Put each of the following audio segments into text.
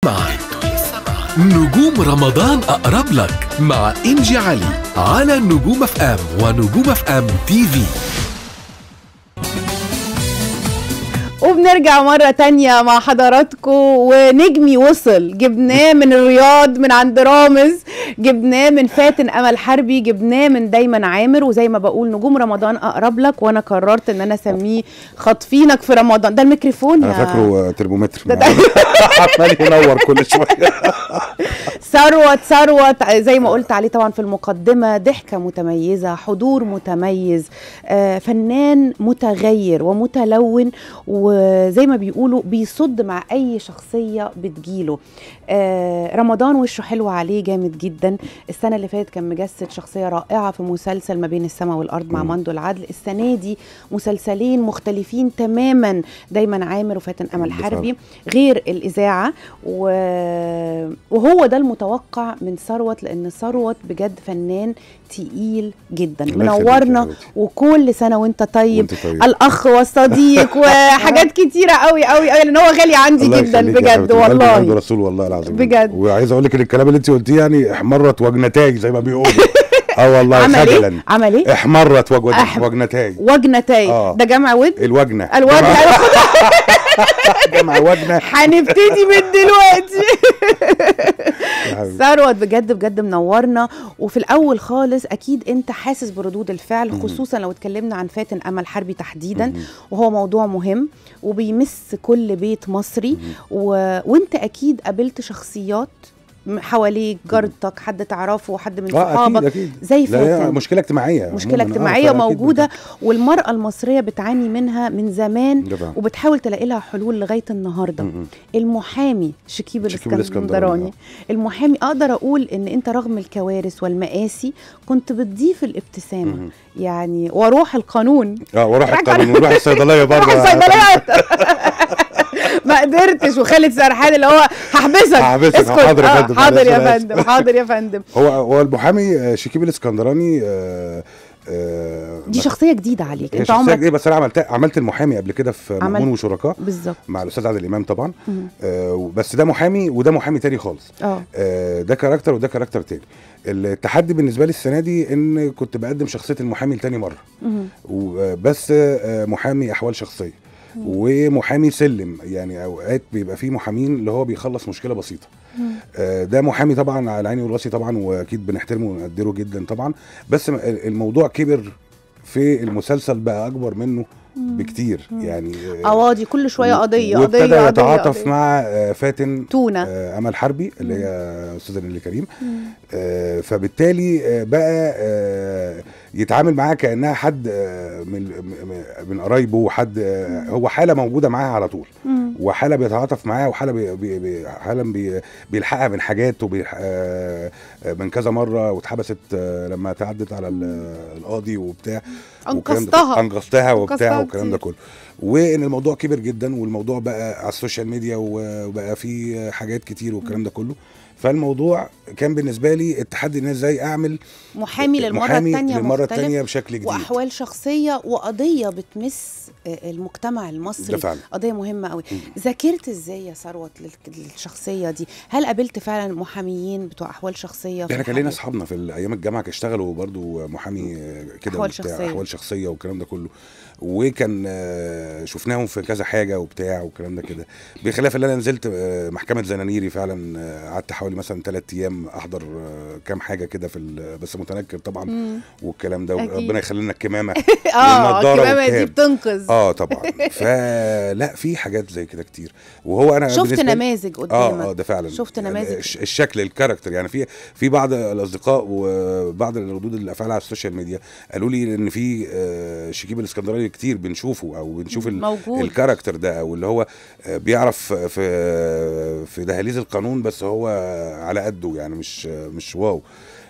معك نجوم رمضان أقرب لك مع إنجي علي على نجوم اف ام ونجوم اف ام تي في وبنرجع مرة تانية مع حضراتكم ونجمي وصل جبناه من الرياض من عند رامز جبناه من فاتن أمل حربي جبناه من دايما عامر وزي ما بقول نجوم رمضان أقرب لك وأنا قررت إن أنا أسميه خاطفينك في رمضان ده الميكروفون انا يا فاكره ترمومتر ده- ده- عمال ينور كل شويه ثروت ثروت زي ما قلت عليه طبعا في المقدمة ضحكة متميزة حضور متميز آه، فنان متغير ومتلون وزي ما بيقولوا بيصد مع أي شخصية بتجيله آه، رمضان وشه حلو عليه جامد جدا السنة اللي فاتت كان مجسد شخصية رائعة في مسلسل ما بين السماء والأرض مع مم. مندو العدل السنة دي مسلسلين مختلفين تماما دايما عامر وفاتن أمل بالفعل. حربي غير الإذاعة و... وهو ده المتوقع من ثروت لأن ثروت بجد فنان تقيل جدا الله يخليك يا منورنا حبيبتي. وكل سنة وانت طيب وانت طيب الأخ والصديق وحاجات كتيرة قوي قوي قوي لأن هو غالي عندي الله جدا يخليك يا بجد حبيبتي. قلبي عند والله رسول والله العظيم بجد. وعايز اقول لك ان الكلام اللي انت قلتيه يعني احمرت وجنتاج زي ما بيقولوا اه والله عمل خجلا ايه؟ عمل ايه؟ احمرت وجو- أح- وجنتاج وجنتاي آه. ده جمع ود الوجنه الوجه جمع وجنه هنبتدي من دلوقتي يا حبيبي. ثروت بجد بجد منورنا وفي الاول خالص اكيد انت حاسس بردود الفعل خصوصا لو اتكلمنا عن فاتن امل حربي تحديدا وهو موضوع مهم وبيمس كل بيت مصري و... وانت اكيد قابلت شخصيات م- حواليك جارتك حد تعرفه حد من اه اكيد صحابك اكيد زي لا هي فاتن مشكله اجتماعيه مشكله عموماً. آه، اجتماعيه فأكيد موجوده بت- والمراه المصريه بتعاني منها من زمان ده فعلا. وبتحاول تلاقي لها حلول لغايه النهارده م- م. المحامي شكيب شكيب الاسكندراني الإسكندراني، المحامي اقدر اقول ان انت رغم الكوارث والمآسي كنت بتضيف الابتسامه مم. يعني وروح القانون اه وراح راح القانون وراح الصيدليه برضه روح الصيدليات ما قدرتش وخالد سرحان اللي هو هحبسك هحبسك. اسكت. حاضر يا آه، فندم، حاضر معلش يا أنا آسف. فندم حاضر يا فندم هو هو المحامي آه، شكيب الاسكندراني آه، آه، دي ما- شخصيه جديده عليك هي انت شخصيه عمرك ايه بس انا عملت عملت المحامي قبل كده في عملت. مأمون وشركاء بالظبط مع الاستاذ عادل امام طبعا مم. آه بس ده محامي وده محامي تاني خالص اه آه ده كاركتر وده كاركتر تاني التحدي بالنسبه لي السنه دي ان كنت بقدم شخصيه المحامي لتاني مره مم. وبس آه محامي احوال شخصيه ومحامي سلم يعني اوقات بيبقى فيه محامين اللي هو بيخلص مشكله بسيطه مم. آه، ده محامي طبعا على عيني وراسي طبعا واكيد بنحترمه ونقدره جدا طبعا بس م- الموضوع كبر في المسلسل بقى اكبر منه بكتير يعني آه، قواضي كل شويه قضيه وابتدى قضيه قضيه يتعاطف قضية. مع آه، فاتن تونه آه، امل حربي اللي هي استاذه نيلي كريم آه، فبالتالي آه، بقى آه، يتعامل معاها كانها حد آه، من م- من قرايبه وحد آه، هو حاله موجوده معاها على طول مم. وحاله بيتعاطف معاها وحاله بي بي بي حاله بي بيلحقها من حاجات وبيلح آه، آه، من كذا مره واتحبست آه، لما تعدت على ال- القاضي وبتاع والكلام ده كله. انقذتها انقذتها وبتاع انقذتها والكلام ده كتير. كله وان الموضوع كبر جدا والموضوع بقى على السوشيال ميديا وبقى فيه حاجات كتير والكلام ده كله فالموضوع كان بالنسبه لي التحدي ان أنا ازاي اعمل محامي للمره محامي الثانيه للمره مختلف الثانيه بشكل جديد واحوال شخصيه وقضيه بتمس آه، المجتمع المصري ده فعلا. قضيه مهمه قوي ذاكرت ازاي يا ثروت لل- للشخصيه دي هل قابلت فعلا محاميين بتوع احوال شخصيه في احنا كان لنا الحقيقة؟ اصحابنا في ايام الجامعه كانوا اشتغلوا برضو محامي آه، كده أحوال وبتاع، شخصية. احوال شخصيه والكلام ده كله وكان آه، شفناهم في كذا حاجه وبتاع والكلام ده كده بخلاف اللي انا نزلت آه، محكمه زنانيري فعلا آه، قعدت حوالي مثلا ثلاث ايام احضر آه، كام حاجه كده في ال- بس متنكر طبعا مم. والكلام ده أكيد. ربنا يخلي لنا الكمامه اه والنضارة الكمامه دي والكاب. بتنقذ اه طبعا فلا في حاجات زي كده كتير وهو انا شفت بالنسبة لي- نماذج اه قدامك اه ده فعلا شفت يعني نماذج الش- الشكل الكاركتر يعني في في بعض الاصدقاء وبعض الردود الافعال على السوشيال ميديا قالوا لي ان في آه، شكيب الاسكندراني كتير بنشوفه او بنشوف ال- موجود الكاركتر ده او اللي هو آه، بيعرف في في دهاليز القانون بس هو على قده يعني مش مش واو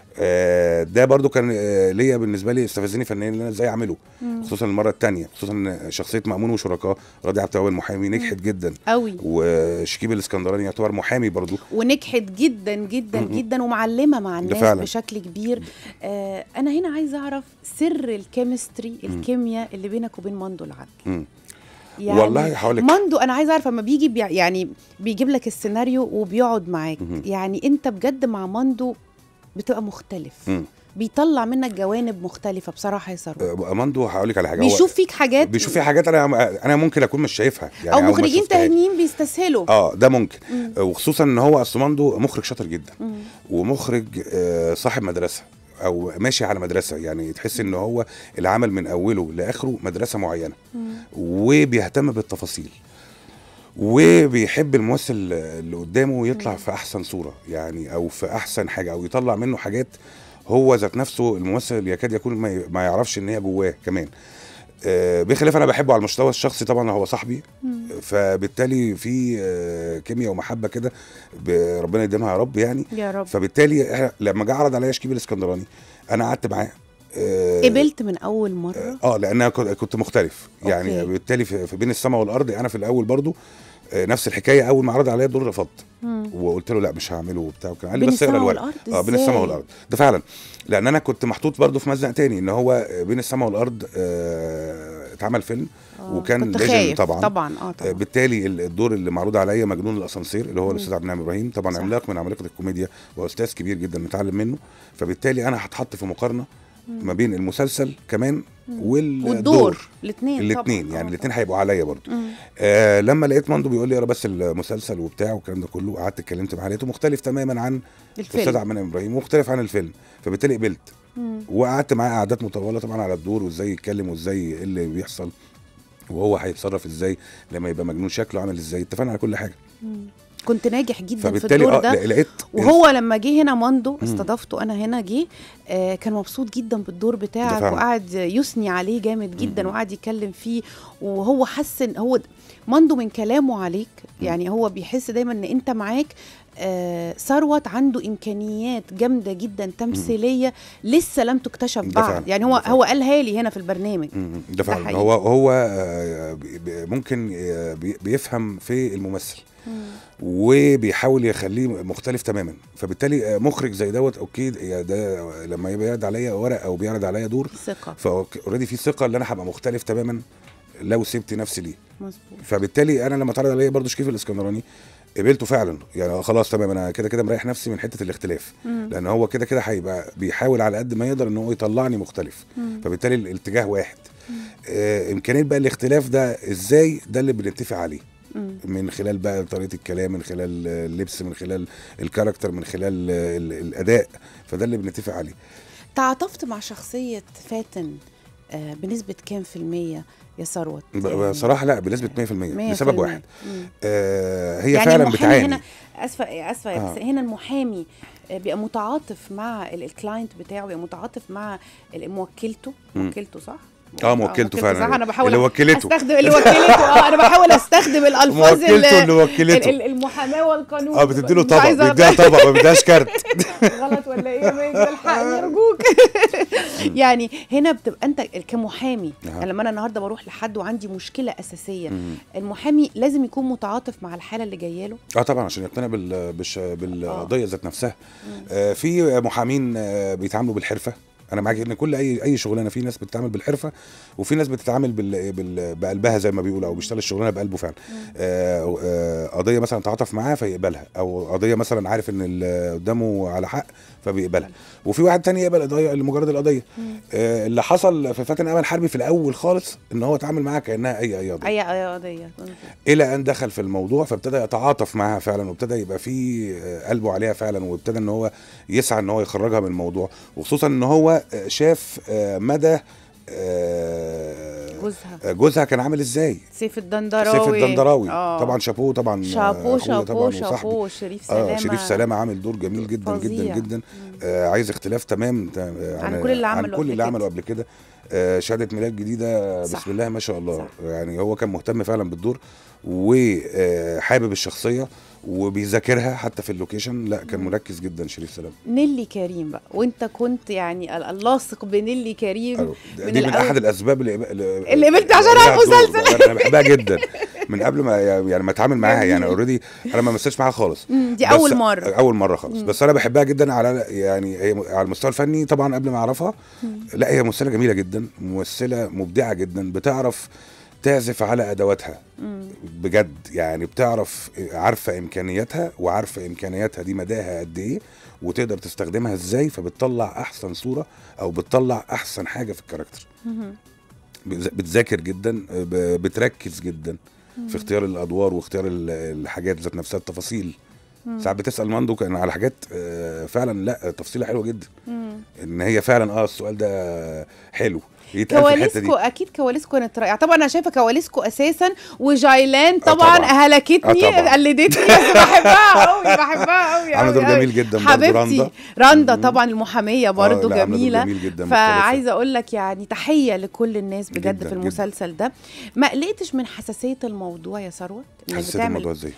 آه، ده برضو كان آه، ليا بالنسبه لي استفزني فنيا ان انا ازاي اعمله خصوصا المره الثانيه خصوصا إن شخصيه مامون وشركاء راضي عبد التواب المحامي نجحت جدا قوي وشكيب الاسكندراني يعتبر محامي برضو ونجحت جدا جدا م-م. جدا ومعلمه مع الناس فعلا. بشكل كبير آه انا هنا عايزه اعرف سر الكيمستري الكيمياء اللي بينك وبين مندو العدل مم. يعني والله هقول لك مندو انا عايزه اعرف اما بيجي بيع يعني بيجيب لك السيناريو وبيقعد معاك مهم. يعني انت بجد مع مندو بتبقى مختلف مم. بيطلع منك جوانب مختلفه بصراحه يا ثروت آه، ماندو هقول لك على حاجه هو بيشوف فيك حاجات بيشوف في حاجات انا انا ممكن اكون مش شايفها يعني او ما مخرجين شفتهاش. تانيين بيستسهلوا اه ده ممكن مم. آه، وخصوصا ان هو اصل ماندو مخرج شاطر جدا مم. ومخرج آه، صاحب مدرسه او ماشي على مدرسه يعني تحس ان هو العمل من اوله لاخره مدرسه معينه مم. وبيهتم بالتفاصيل وبيحب الممثل اللي قدامه يطلع مم. في احسن صوره يعني او في احسن حاجه او يطلع منه حاجات هو ذات نفسه الممثل يكاد يكون ما ي- ما يعرفش ان هي جواه كمان آه، بخلاف انا بحبه على المستوى الشخصي طبعا هو صاحبي مم. فبالتالي في آه، كيمياء ومحبه كده ب- ربنا يديمها يا رب يعني يا رب فبالتالي إحنا لما جه عرض عليا شكيب الاسكندراني انا قعدت معاه آه، قبلت من اول مره اه لان انا كنت- كنت مختلف يعني أوكي. بالتالي في في بين السماء والارض انا في الاول برضو آه، نفس الحكايه اول ما عرض عليا الدور رفضت مم. وقلت له لا مش هعمله وبتاع وكان قال لي بين بس اقرا السما الورق والارض اه بين السماء إزاي؟ والارض ده فعلا لان انا كنت محطوط برضو في مزنق تاني ان هو آه، بين السماء والارض آه، اتعمل فيلم آه، وكان كنت legend خايف طبعا. طبعا اه آه، طبعا بالتالي ال- الدور اللي معروض عليا مجنون الاسانسير اللي هو مم. الاستاذ عبد المنعم ابراهيم طبعا صح. عملاق من عمالقه الكوميديا واستاذ كبير جدا نتعلم منه فبالتالي انا هتحط في مقارنه ما بين المسلسل كمان والدور والدور الاثنين الاثنين يعني الاثنين هيبقوا عليا برضو مم. آه لما لقيت مندو بيقول لي اقرا بس المسلسل وبتاع والكلام ده كله قعدت اتكلمت معاه لقيته مختلف تماما عن الاستاذ الفيلم عبد المنعم ابراهيم ومختلف عن الفيلم فبالتالي قبلت مم. وقعدت معاه قعدات مطوله طبعا على الدور وازاي يتكلم وازاي ايه اللي بيحصل وهو هيتصرف ازاي لما يبقى مجنون شكله عامل ازاي اتفقنا على كل حاجه مم. كنت ناجح جدا في فبالتالي الدور اه ده لا- لقيت وهو لما جه هنا ماندو مم. استضافته انا هنا جه آه كان مبسوط جدا بالدور بتاعك فعلا. وقعد يثني عليه جامد جدا مم. وقعد يتكلم فيه وهو حس ان هو ماندو من كلامه عليك يعني هو بيحس دايما ان انت معاك آه ثروت عنده امكانيات جامده جدا تمثيليه لسه لم تكتشف ده بعد فعلا، يعني ده هو فعلا. هو قالها لي هنا في البرنامج مم، ده فعلا حقيقي. هو هو آه، بي- بي- ممكن آه، بي- بيفهم في الممثل وبيحاول يخليه مختلف تماما فبالتالي آه، مخرج زي دوت اوكي يا ده لما يبقى يعرض عليا ورق او بيعرض عليا دور ثقه فاوريدي في ثقه ان انا هبقى مختلف تماما لو سبت نفسي ليه مظبوط فبالتالي انا لما اتعرض عليا برضو شكيف الاسكندراني قبلته فعلا يعني خلاص تمام انا كده كده مريح نفسي من حته الاختلاف مم. لان هو كده كده هيبقى بيحاول على قد ما يقدر ان هو يطلعني مختلف مم. فبالتالي الاتجاه واحد آه امكانيه بقى الاختلاف ده ازاي ده اللي بنتفق عليه مم. من خلال بقى طريقه الكلام من خلال اللبس من خلال الكاركتر من خلال آه، ال- الاداء فده اللي بنتفق عليه تعاطفت مع شخصية فاتن آه بنسبة كام في المية يا ثروت؟ ب- بصراحه لا بنسبه 100%, مية لسبب في واحد المية. مم. آه هي يعني فعلا المحامي بتعاني هنا اسفه اسفه آه. بس هنا المحامي آه، بيبقى متعاطف مع ال- الكلاينت بتاعه بيبقى متعاطف مع ال- موكلته مم. موكلته صح؟ اه موكلته فعلا صح انا بحاول اللي وكلته استخدم اللي وكلته اه انا بحاول استخدم الالفاظ ال- موكلته اللي وكلته ال- ال- المحاماه والقانون اه بتديله مش طبق عايزة بيديها طبق ما بيديهاش كارت غلط ولا ايه يا ميجي الحقني ارجوك يعني هنا بتبقى انت كمحامي أها. يعني لما انا النهارده بروح لحد وعندي مشكله اساسيه مم. المحامي لازم يكون متعاطف مع الحاله اللي جايه له اه طبعا عشان يقتنع بال... بالش... بالقضيه ذات نفسها آه في محامين آه بيتعاملوا بالحرفه انا معاك ان كل اي اي شغلانه في ناس بتتعامل بالحرفه وفي ناس بتتعامل بال... بال... بقلبها زي ما بيقولوا او بيشتغل الشغلانه بقلبه فعلا آه آه قضيه مثلا تعاطف معاها فيقبلها او قضيه مثلا عارف ان اللي قدامه على حق فبيقبلها وفي واحد تاني يقبل قضيه لمجرد القضيه آه اللي حصل في فاتن امل حربي في الاول خالص ان هو اتعامل معاها كانها اي اي قضيه اي اي قضيه الى ان دخل في الموضوع فابتدى يتعاطف معاها فعلا وابتدى يبقى في آه، قلبه عليها فعلا وابتدى ان هو يسعى ان هو يخرجها من الموضوع وخصوصا ان هو آه، شاف آه، مدى آه، جوزها جوزها كان عامل ازاي سيف الدندراوي سيف الدندراوي آه. طبعا شابوه طبعا آه، شابو أخويا طبعا شابو وصاحبي. شابو شريف سلامه اه شريف سلامه عامل دور جميل جدا فظيع. جدا جدا آه عايز اختلاف تمام تا- آه، عن كل اللي عن عمله كل قبل اللي كده. عمله قبل كده آه شهاده ميلاد جديده صح. بسم الله ما شاء الله صح. يعني هو كان مهتم فعلا بالدور وحابب الشخصيه وبيذاكرها حتى في اللوكيشن لا كان مركز جدا شريف سلامه نيلي كريم بقى وانت كنت يعني ال- اللاصق بنيلي كريم أيوة. من دي من الأول. احد الاسباب اللي اللي قبلت عشانها عليها الدور. المسلسل. انا بحبها جدا من قبل ما يعني ما اتعامل معاها يعني جميل. اوريدي انا ما مثلتش معاها خالص مم، دي بس- اول مره اول مره خالص بس انا بحبها جدا على يعني هي م- على المستوى الفني طبعا قبل ما اعرفها لا هي ممثله جميله جدا ممثله مبدعه جدا بتعرف تعزف على ادواتها مم. بجد يعني بتعرف عارفه امكانياتها وعارفه امكانياتها دي مداها قد ايه وتقدر تستخدمها ازاي فبتطلع احسن صوره او بتطلع احسن حاجه في الكاركتر مم. بز- بتذاكر جدا ب- بتركز جدا في اختيار الادوار واختيار ال- الحاجات ذات نفسها التفاصيل ساعات بتسال ماندو كان على حاجات آه، فعلا لا تفصيلها حلوه جدا مم. ان هي فعلا اه السؤال ده حلو يتقال في الحته كواليسكو دي اكيد كواليسكو كانت رائعه طبعا انا شايفه كواليسكو اساسا وجايلان طبعا طبعاً. هلكتني آه طبعاً. قلدتني بس بحبها قوي بحبها قوي عامله دور قوي جميل جدا برضه حبيبتي رندا رندا مم. طبعا المحاميه آه، برضو لا، عاملة دور جميله جميل جدا فعايزه اقول لك يعني تحيه لكل الناس بجد جداً، في جداً. المسلسل ده ما قلقتش من حساسيه الموضوع يا ثروت انك حسيت الموضوع ازاي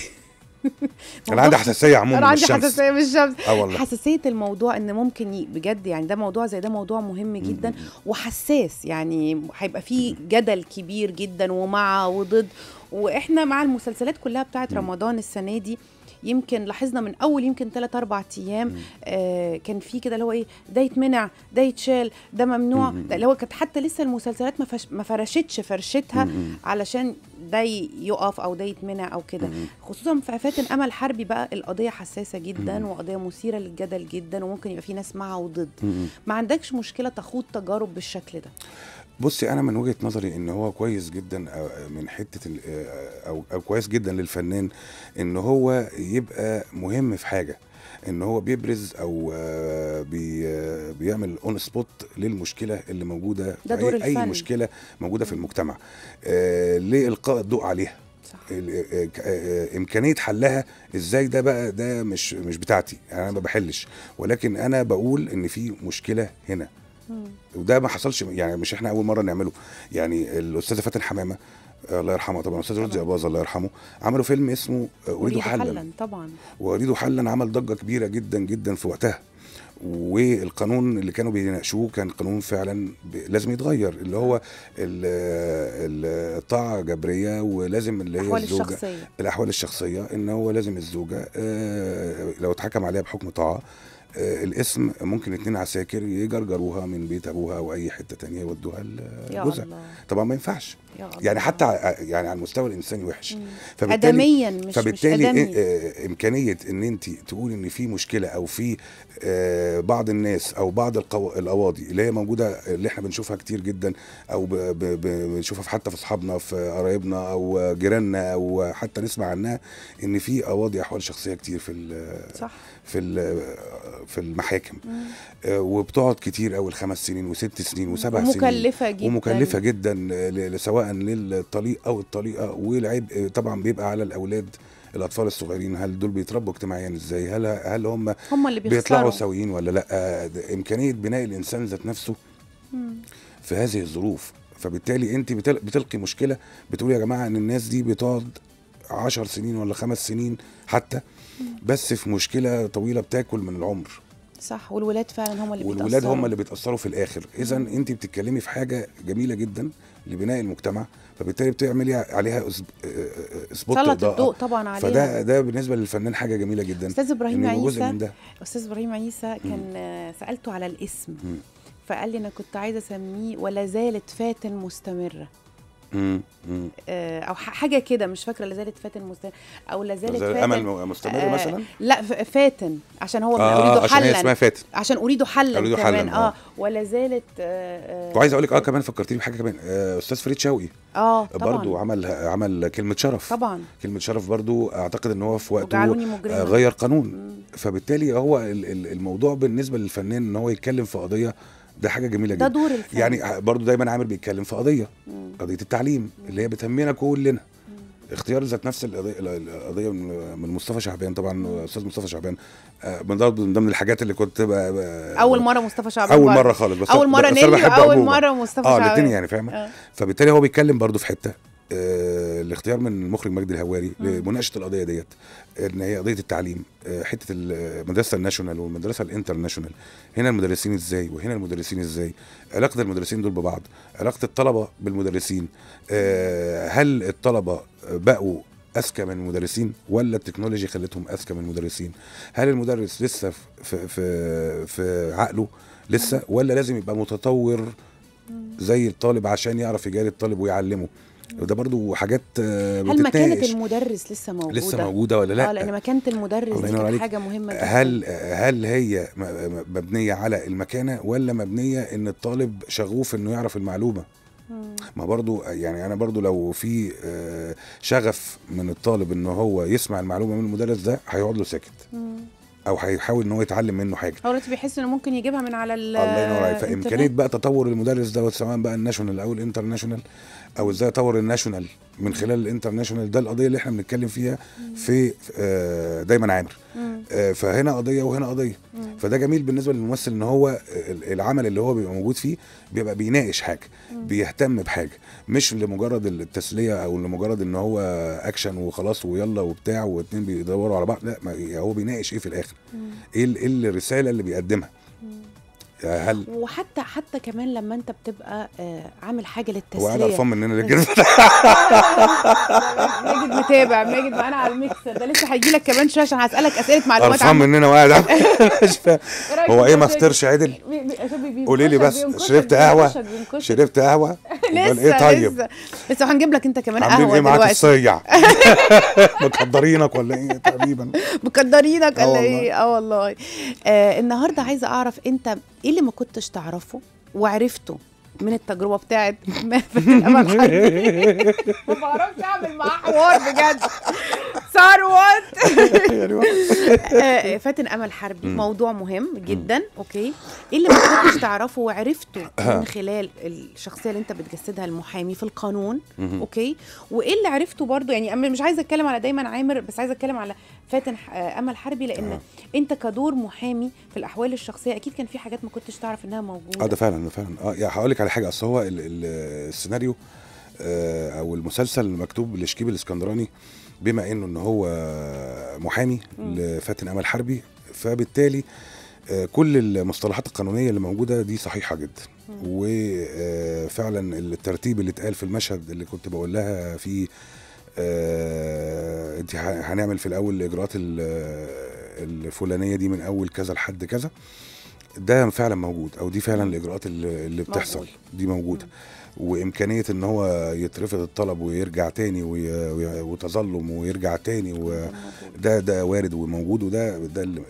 انا موضوع- عندي حساسيه عموما انا من عندي الشمس حساسيه من الشمس اه والله حساسيه الموضوع ان ممكن ي... بجد يعني ده موضوع زي ده موضوع مهم جدا وحساس يعني هيبقى فيه جدل كبير جدا ومع وضد واحنا مع المسلسلات كلها بتاعت مم. رمضان السنه دي يمكن لاحظنا من اول يمكن 3 4 ايام مم. آه كان في كده اللي هو ايه ده يتمنع ده يتشال ده ممنوع مم. ده اللي هو كانت حتى لسه المسلسلات ما, فش... ما فرشتش فرشتها مم. علشان ده ي- يقف او ده يتمنع او كده مم. خصوصا في فاتن امل حربي بقى القضيه حساسه جدا مم. وقضيه مثيره للجدل جدا وممكن يبقى في ناس معها وضد مم. ما عندكش مشكله تخوض تجارب بالشكل ده بصي انا من وجهه نظري ان هو كويس جدا أو- من حته ال- او او كويس جدا للفنان ان هو يبقى مهم في حاجه ان هو بيبرز او آه، بي آه، بيعمل اون سبوت للمشكله اللي موجوده ده في دور اي, أي الفن. مشكله موجوده في المجتمع آه، لالقاء الضوء عليها صح ال- آه، ك- آه، امكانيه حلها ازاي ده بقى ده مش مش بتاعتي يعني انا ما بحلش ولكن انا بقول ان في مشكله هنا مم. وده ما حصلش يعني مش احنا اول مره نعمله يعني الاستاذه فاتن حمامه آه، الله يرحمها طبعا الاستاذ رشدي طبعاً. اباظه الله يرحمه عملوا فيلم اسمه آه، اريد أريد حلا طبعا واريد حلا عمل ضجه كبيره جدا جدا في وقتها والقانون اللي كانوا بيناقشوه كان قانون فعلا ب- لازم يتغير اللي هو ال- ال- الطاعه جبريه ولازم اللي هي الاحوال الزوجه الشخصيه الاحوال الشخصيه ان هو لازم الزوجه آه، لو اتحكم عليها بحكم طاعه آه، الاسم ممكن اتنين عساكر يجرجروها من بيت ابوها او اي حته تانية يودوها يا لجوزها الله طبعا ما ينفعش يا الله يعني حتى ع- يعني على المستوى الانساني وحش مم. فبالتالي ادميا مش فبالتالي مش إيه- ادمي آه، امكانيه ان انت تقول ان في مشكله او في آه، بعض الناس او بعض القو... القواضي اللي هي موجوده اللي احنا بنشوفها كتير جدا او ب... ب... ب... بنشوفها في- حتى في اصحابنا في قرايبنا او جيراننا او حتى نسمع عنها ان في قواضي احوال شخصيه كتير في ال... صح في ال... في المحاكم مم. آه، وبتقعد كتير قوي خمس سنين وست سنين وسبع سنين ومكلفه جدا ومكلفه جدا ل- ل- سواء للطليق او الطليقه والعبء طبعا بيبقى على الاولاد الاطفال الصغيرين هل دول بيتربوا اجتماعيا ازاي هل هل هم هم اللي بيطلعوا بيخسروا سويين ولا لا ده امكانيه بناء الانسان ذات نفسه مم. في هذه الظروف فبالتالي انت بتل- بتلقي مشكله بتقول يا جماعه ان الناس دي بتقعد عشر سنين ولا خمس سنين حتى بس في مشكله طويله بتاكل من العمر صح والولاد فعلا هم اللي والولاد بيتأثروا. هم اللي بيتاثروا في الاخر اذا مم. انت بتتكلمي في حاجه جميله جدا لبناء المجتمع فبالتالي بتعملي عليها أسب- آه، آه، سبوت سلط اضاءه الضوء طبعا عليها فده ده بالنسبه للفنان حاجه جميله جدا استاذ ابراهيم انه يبقى جزء عيسى من ده استاذ ابراهيم عيسى كان آه، سالته على الاسم مم. فقال لي انا كنت عايزه اسميه ولا زالت فاتن مستمره مم. مم. آه، او ح- حاجه كده مش فاكره لا زالت فاتن مستمره او لا زالت زي فاتن امل م- مستمر آه، مثلا لا ف- فاتن عشان هو اه اريد عشان هي حلا اسمها فاتن عشان اريد حلا أريد كمان حلاً، اه آه. ولا زالت آه، آه، وعايز اقول لك اه كمان فكرتني بحاجه كمان آه استاذ فريد شوقي اه طبعا برضو عمل عمل كلمه شرف طبعا كلمه شرف برضو اعتقد ان هو في وقته وجعلوني آه مجرما غير قانون مم. فبالتالي هو ال- ال- الموضوع بالنسبه للفنان ان هو يتكلم في قضيه ده حاجه جميله ده جدا دور الفن يعني برضو دايما عامر بيتكلم في قضيه مم. قضيه التعليم اللي هي بتهمنا كلنا مم. اختيار ذات نفس القضيه القضيه من من مصطفى شعبان طبعا استاذ مصطفى شعبان آه، من ضمن من ضمن الحاجات اللي كنت بقى بقى- اول مره مصطفى شعبان اول برضه. مره خالص بس اول مره بس أنا نيلي بحب واول عموماً. مره مصطفى اه شعبان الاثنين يعني فاهمه آه. فبالتالي هو بيتكلم برضو في حته آه الاختيار من المخرج مجدي الهواري مم. لمناقشه القضيه ديت ان هي قضيه التعليم آه حته المدرسه الناشونال والمدرسه الانترناشونال هنا المدرسين ازاي وهنا المدرسين ازاي علاقه المدرسين دول ببعض علاقه الطلبه بالمدرسين آه هل الطلبه بقوا اذكى من المدرسين ولا التكنولوجي خلتهم اذكى من المدرسين هل المدرس لسه في في في عقله لسه ولا لازم يبقى متطور مم. زي الطالب عشان يعرف يجاري الطالب ويعلمه وده برضو حاجات آه، هل مكانه بتتناقش المدرس لسه موجوده لسه موجوده ولا لا اه لان مكانه المدرس الله دي ينور كانت عليك. حاجه مهمه جدا هل هل هي م- م- مبنيه على المكانه ولا مبنيه ان الطالب شغوف انه يعرف المعلومه مم. ما برضو يعني انا برضو لو في آه، شغف من الطالب ان هو يسمع المعلومه من المدرس ده هيقعد له ساكت مم. او هيحاول ان هو يتعلم منه حاجه هو دلوقتي بيحس انه ممكن يجيبها من على ال الله ينور عليك فامكانيه الإنترنت. بقى تطور المدرس دوت سواء بقى الناشونال او الانترناشونال او ازاي اطور الناشونال من خلال الانترناشونال ده القضيه اللي احنا بنتكلم فيها في آه، دايما عامر مم. آه، فهنا قضيه وهنا قضيه مم. فده جميل بالنسبه للممثل ان هو ال- العمل اللي هو بيبقى موجود فيه بيبقى بيناقش حاجه بيهتم بحاجه مش لمجرد التسليه او لمجرد ان هو اكشن وخلاص ويلا وبتاع واتنين بيدوروا على بعض لا ما هو بيناقش ايه في الاخر مم. ايه ال- إيه الرساله اللي بيقدمها هل وحتى حتى كمان لما انت بتبقى آه عامل حاجه للتسليه هو قاعد قرفان مننا ليه كده ماجد متابع ماجد معانا على الميكسر ده لسه هيجي لك كمان شويه عشان هسالك اسئله معلومات قرفان عامه مننا وقاعد عامل- مش فاهم رأيك هو في ايه ما التسلية؟ فطرش عدل بي- بي- عشان بي- قولي لي بينكشك- بس بينكشك- شربت قهوة؟ بينكشك- بينكشك. شربت قهوه امال لسه ايه طيب لسه لسه هنجيب لك انت كمان عاملين قهوه ايه معاك دلوقتي الصيع مقدرينك ولا ايه تقريبا مقدرينك آه ولا والله. ايه اه والله آه النهارده عايزه اعرف انت ايه اللي ما كنتش تعرفه وعرفته من التجربه بتاعت ما في الامل حربي ما بعرفش اعمل معاه حوار بجد ثروت يعني آه، فاتن امل حربي موضوع مهم جدا اوكي ايه اللي ما كنتش تعرفه وعرفته من خلال الشخصيه اللي انت بتجسدها المحامي في القانون مهم. اوكي وايه اللي عرفته برضو يعني أنا مش عايزه اتكلم على دايما عامر بس عايزه اتكلم على فاتن ح- آه، امل حربي لان آه. انت كدور محامي في الاحوال الشخصيه اكيد كان في حاجات ما كنتش تعرف انها موجوده اه ده فعلا ده فعلا اه يعني هقول لك على حاجه اصل هو ال- ال- السيناريو آه، او المسلسل مكتوب لشكيب الاسكندراني بما انه ان هو محامي مم. لفاتن امل حربي فبالتالي آه، كل المصطلحات القانونيه اللي موجوده دي صحيحه جدا وفعلا الترتيب اللي اتقال في المشهد اللي كنت بقول لها فيه آه، انت ه- هنعمل في الاول الاجراءات ال- الفلانيه دي من اول كذا لحد كذا ده فعلا موجود او دي فعلا الاجراءات اللي, اللي بتحصل موجود. دي موجوده وامكانيه ان هو يترفض الطلب ويرجع تاني وي- وي- وتظلم ويرجع تاني وده ده وارد وموجود وده ده ال-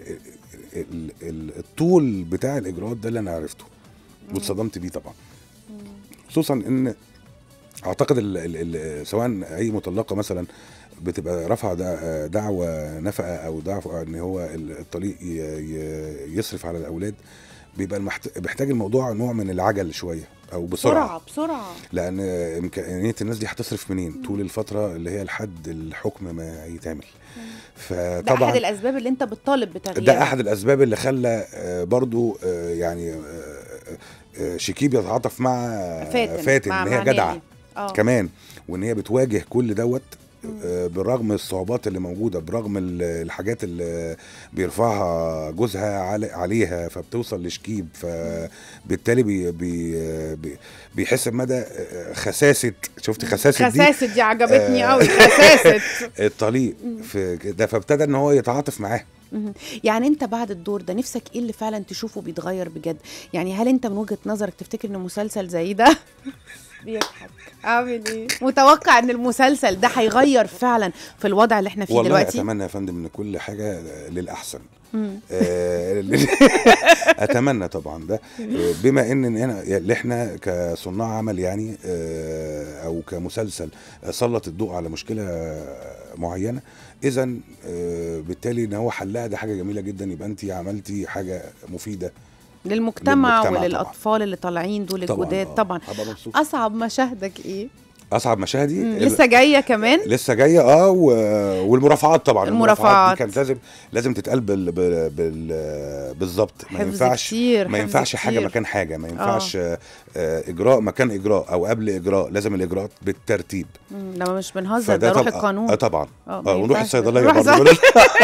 ال- ال- الطول بتاع الاجراءات ده اللي انا عرفته واتصدمت بيه طبعا خصوصا ان اعتقد ال ال ال سواء اي مطلقه مثلا بتبقى رافعه دع- دعوى نفقه او دعوى ان هو ال- الطليق ي- ي- يصرف على الاولاد بيبقى المحت... بيحتاج الموضوع نوع من العجل شويه او بسرعه بسرعه بسرعه لان امكانيه الناس دي هتصرف منين طول الفتره اللي هي لحد الحكم ما يتعمل ده احد فطبعا الاسباب اللي انت بتطالب بتغييرها ده احد الاسباب اللي خلى آه، برضو آه، يعني آه، آه، شكيب يتعاطف مع فاتن فاتن مع- ان مع هي جدعه نادي. اه كمان وان هي بتواجه كل دوت آه، بالرغم الصعوبات اللي موجوده برغم ال- الحاجات اللي بيرفعها جوزها علي- عليها فبتوصل لشكيب فبالتالي بي بي بي بيحس بمدى آه، خساسه شفت خساسه دي خساسه دي عجبتني آه. قوي خساسه الطليق في ده فابتدى ان هو يتعاطف معاه مهم. يعني انت بعد الدور ده نفسك ايه اللي فعلا تشوفه بيتغير بجد يعني هل انت من وجهة نظرك تفتكر ان مسلسل زي ده بيضحك عامل ايه متوقع ان المسلسل ده هيغير فعلا في الوضع اللي احنا فيه والله دلوقتي اتمنى يا فندم ان كل حاجه للاحسن مم. آه، اتمنى طبعا ده آه، بما ان هنا اللي احنا كصناع عمل يعني آه، او كمسلسل سلط الضوء على مشكله معينه اذا بالتالي ان هو حلها ده حاجه جميله جدا يبقى انت عملتي حاجه مفيده للمجتمع, للمجتمع وللاطفال اللي طالعين دول الجداد آه، طبعا هبقى مبسوط اصعب مشاهدك ايه اصعب مشاهدي مم. لسه جايه كمان لسه جايه اه و... والمرافعات طبعا المرافعات. دي كانت لازم لازم تتقال بال... بال... بال... بالظبط ما حفظ ينفعش كتير ما حفظ ينفعش حاجه كتير. مكان حاجه ما ينفعش آه. آه اجراء مكان اجراء او قبل اجراء لازم الاجراءات بالترتيب مم. لما مش بنهزر ده روح طب- القانون اه طبعا آه، ما اه ونروح ينفعش. الصيدليه نروح برضه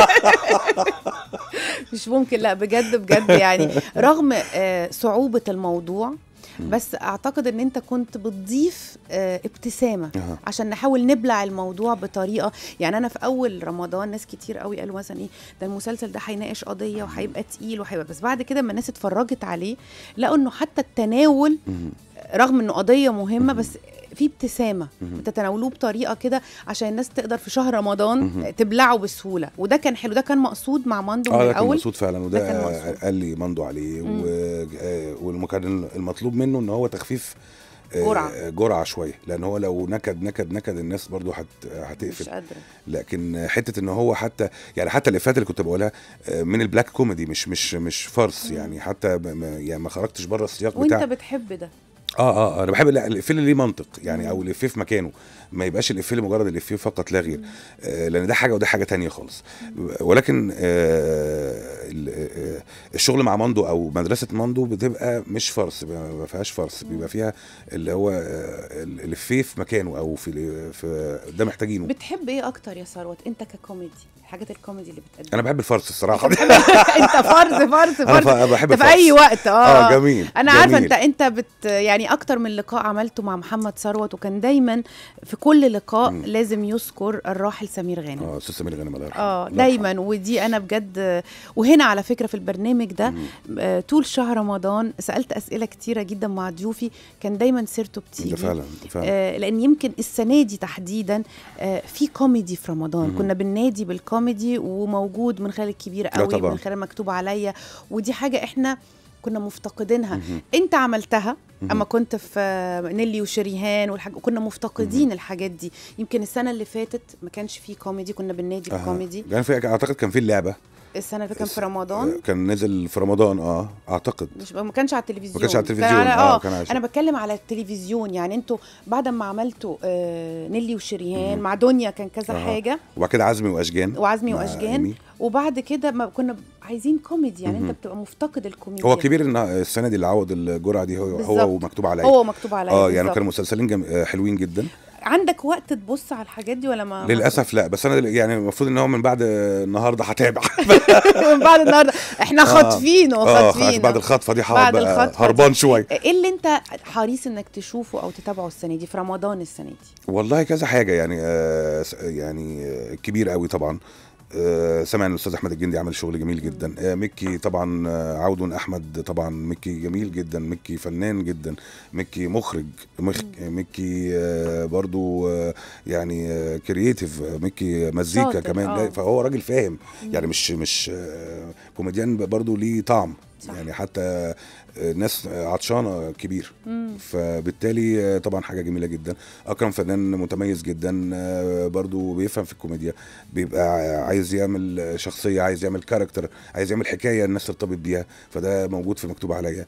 مش ممكن لا بجد بجد يعني رغم آه، صعوبة الموضوع بس اعتقد ان انت كنت بتضيف آه، ابتسامه أها. عشان نحاول نبلع الموضوع بطريقه يعني انا في اول رمضان ناس كتير قوي قالوا مثلا ايه ده المسلسل ده هيناقش قضيه وهيبقى تقيل وهيبقى بس بعد كده لما الناس اتفرجت عليه لقوا انه حتى التناول مم. رغم انه قضيه مهمه بس في ابتسامه مهم. بتتناولوه بطريقه كده عشان الناس تقدر في شهر رمضان مهم. تبلعه بسهوله وده كان حلو ده كان مقصود مع ماندو من اه ده كان الاول مقصود فعلا ده كان وده مقصود. قال لي مندو عليه مم. و... آه، والمكان المطلوب منه ان هو تخفيف آه، جرعة. جرعه شويه لان هو لو نكد نكد نكد الناس برضو هت... مش هتقفل قادره لكن حته ان هو حتى يعني حتى الافات اللي كنت بقولها آه، من البلاك كوميدي مش مش مش فرس مم. يعني حتى ب- ما يعني ما خرجتش بره السياق وانت بتاع بتحب ده اه اه انا بحب ال- الافيه اللي ليه منطق يعني مم. او الافيه في مكانه ما يبقاش الافيه لمجرد الافيه فقط لا غير آه لان ده حاجه وده حاجه تانية خالص ولكن آه ال- آه الشغل مع ماندو او مدرسه ماندو بتبقى مش فرس بيبقى ما فيهاش فرس بيبقى فيها اللي هو آه ال- الافيه في مكانه او في في ده محتاجينه بتحب ايه اكتر يا ثروت انت ككوميدي الحاجات الكوميدي اللي بتقدمها انا بحب الفرس الصراحه انت فرز فرز انا فرز ف- بحب انت في الفرس اي وقت اه, اه جميل انا عارفه جميل. انت انت بت يعني اكتر من لقاء عملته مع محمد ثروت وكان دايما في كل لقاء مم. لازم يذكر الراحل سمير غانم اه استاذ سمير غانم الله يرحمه اه الله يرحمه. دايما ودي انا بجد وهنا على فكره في البرنامج ده مم. آه، طول شهر رمضان سالت اسئله كتيره جدا مع ضيوفي كان دايما سيرته بتيجي ده فعلا ده فعلا آه لان يمكن السنه دي تحديدا آه في كوميدي في رمضان مهم. كنا بننادي بالكوميدي وموجود من خلال الكبير لا قوي طبعاً. من خلال مكتوب عليا ودي حاجه احنا كنا مفتقدينها مهم. انت عملتها مهم. اما كنت في آه، نيلي وشريهان والحاج وكنا مفتقدين الحاجات دي يمكن السنه اللي فاتت ما كانش فيه كوميدي كنا بننادي أها. بكوميدي كان في اعتقد كان في اللعبه السنه اللي فاتت كان في آه، رمضان كان نزل في رمضان اه اعتقد مش ما كانش على التلفزيون ما كانش على كان التلفزيون على اه اه كان على انا بتكلم على التلفزيون يعني انتوا بعد ما عملتوا آه نيلي وشريهان مع دنيا كان كذا أها. حاجه وبعد كده عزمي واشجان وعزمي مع واشجان إيمي. وبعد كده ما كنا عايزين كوميدي يعني مهم. انت بتبقى مفتقد الكوميديا هو كبير ان السنه دي اللي عوض الجرعه دي هو بالظبط. هو ومكتوب عليا هو مكتوب عليا اه يعني بالظبط. كانوا مسلسلين جم... آه، حلوين جدا عندك وقت تبص على الحاجات دي ولا ما للاسف لا بس انا دل- يعني المفروض ان هو من بعد آه، النهارده هتابع من بعد النهارده احنا خاطفين اه وخاطفين بعد الخطفه دي بعد هقعد بقى الخطفة هربان دي. شويه ايه اللي انت حريص انك تشوفه او تتابعه السنه دي في رمضان السنه دي والله كذا حاجه يعني آه س- يعني آه كبير قوي طبعا آه سامع ان الاستاذ احمد الجندي عمل شغل جميل جدا آه مكي طبعا آه عودون احمد طبعا مكي جميل جدا مكي فنان جدا مكي مخرج مخ مكي آه برضو آه يعني آه كرييتيف آه مكي مزيكا شاطر، كمان آه. لا، فهو راجل فاهم يعني مش مش آه كوميديان برضو ليه طعم صح. يعني حتى آه، ناس عطشانه كبير مم. فبالتالي آه، طبعا حاجه جميله جدا اكرم فنان متميز جدا آه، برضو بيفهم في الكوميديا بيبقى عايز يعمل شخصيه عايز يعمل كاركتر عايز يعمل حكايه الناس ترتبط بيها فده موجود في مكتوب عليا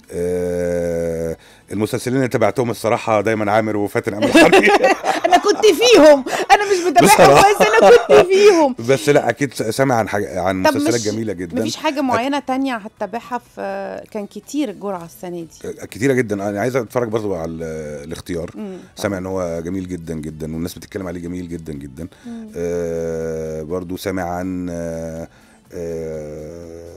آه، المسلسلين اللي تابعتهم الصراحه دايما عامر وفاتن امل حربي انا كنت فيهم انا مش متابعهم بصراحة. بس انا كنت فيهم بس لا اكيد سامع عن حاجه عن طب مسلسلات مش- جميله جدا مفيش حاجه معينه تانية هتتابعها في كان كتير الجرعه السنه دي كتيره جدا انا عايز اتفرج برضو على الاختيار مم. سامع ان هو جميل جدا جدا والناس بتتكلم عليه جميل جدا جدا مم. آه برضو سامع عن آه آه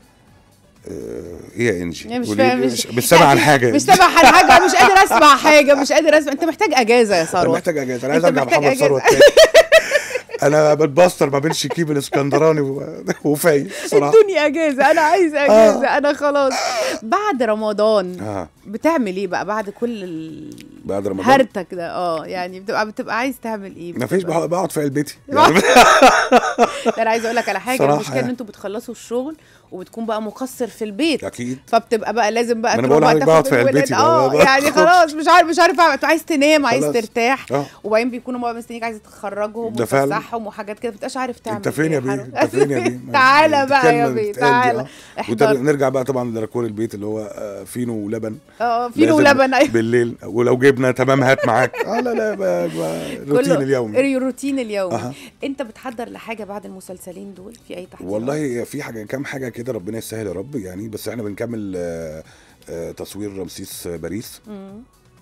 آه ايه يا انجي يعني مش قولي- فاهم مش مش سامع عن حاجه مش سامع عن حاجه مش قادر اسمع حاجه مش قادر اسمع انت محتاج اجازه يا انا ثروت محتاج اجازه انا عايز أنت ارجع محتاج محمد أجازة. ثروت تاني انا بتبستر ما بين شكيب الاسكندراني و- وفاي بصراحه ادوني اجازه انا عايز اجازه انا خلاص بعد رمضان اه بتعمل ايه بقى بعد كل ال- بعد رمضان هرتك ده اه يعني بتبقى بتبقى عايز تعمل ايه ما فيش بتبقى- بقعد بقعد في بيتي لا، انا عايزه اقول لك على حاجه صراحة المشكله ان يعني. انتوا بتخلصوا الشغل وبتكون بقى مقصر في البيت اكيد فبتبقى بقى لازم بقى ما أنا تروح بقول بقى لحضرتك تاخد بقعد في الولاد. بيتي بقى- اه بقى- يعني خلاص مش عارف مش عارف أعمل. انت عايز تنام عايز خلاص. ترتاح اه وبعدين بيكونوا بقى مستنيك عايز تخرجهم ده فعلا. وتفسحهم وحاجات كده ما بتبقاش عارف تعمل انت فين يا إيه بيه حرام. انت فين يا بيه تعالى بقى يا الكلمة بيه بتتقال دي، تعالى اه. احضر ونرجع بقى طبعا لراكور البيت اللي هو آه، فينو ولبن اه فينو لازم ولبن ايوه بالليل ولو جبنه تمام هات معاك اه لا لا بقى بقى روتين كله اليومي الروتين اليومي أها. انت بتحضر لحاجه بعد المسلسلين دول في اي تحضيرات والله في حاجه كام حاجه كده ربنا يسهل يا رب يعني بس احنا بنكمل آه، آه، تصوير رمسيس باريس مم.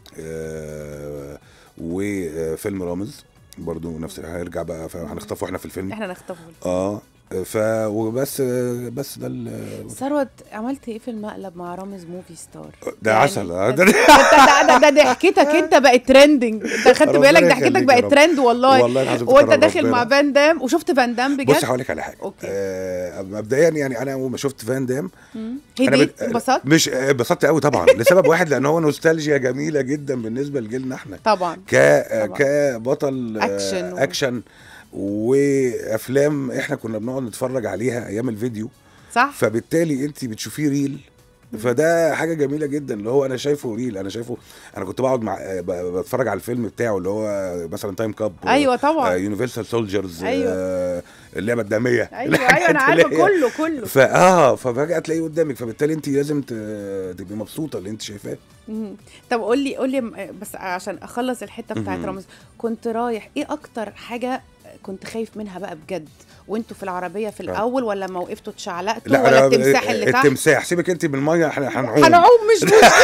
آه، وفيلم رامز برضو نفس هيرجع بقى هنخطفه احنا في الفيلم احنا نختفوا اه ف وبس بس ده ال- ثروت عملت ايه في المقلب مع رامز موفي ستار ده يعني عسل آه، ده ده ده, ده, ده ضحكتك انت بقت ترندنج انت خدت ربنا بالك ضحكتك يخليك يا بقت رب. ترند والله والله العظيم وانت تكرم داخل ربنا. مع فان دام وشفت فان دام بجد بص هقول لك على حاجه أوكي. آه مبدئيا يعني انا اول ما شفت فان دام مم. أنا هديت بت- انبسطت مش اتبسطت قوي طبعا لسبب واحد لان هو نوستالجيا جميله جدا بالنسبه لجيلنا احنا طبعا ك طبعا. كبطل آه، أكشن و- اكشن وافلام احنا كنا بنقعد نتفرج عليها ايام الفيديو صح فبالتالي انت بتشوفيه ريل فده حاجه جميله جدا اللي هو انا شايفه ريل انا شايفه انا كنت بقعد مع آه، ب- بتفرج على الفيلم بتاعه اللي هو مثلا تايم كاب ايوه طبعا يونيفرسال سولجرز أيوة. اللي الداميه ايوه ايوه انا عارفه كله كله فاه ففجاه تلاقيه قدامك فبالتالي انت لازم ت- تبقي مبسوطه اللي انت شايفاه مم. طب قول لي قول لي بس عشان اخلص الحته بتاعت مهم. رامز كنت رايح ايه اكتر حاجه كنت خايف منها بقى بجد وانتوا في العربيه في الاول ولا لما وقفتوا اتشعلقتوا ولا أنا- التمساح اللي تحت التمساح سيبك انت من الميه احنا هنعوم هنعوم مش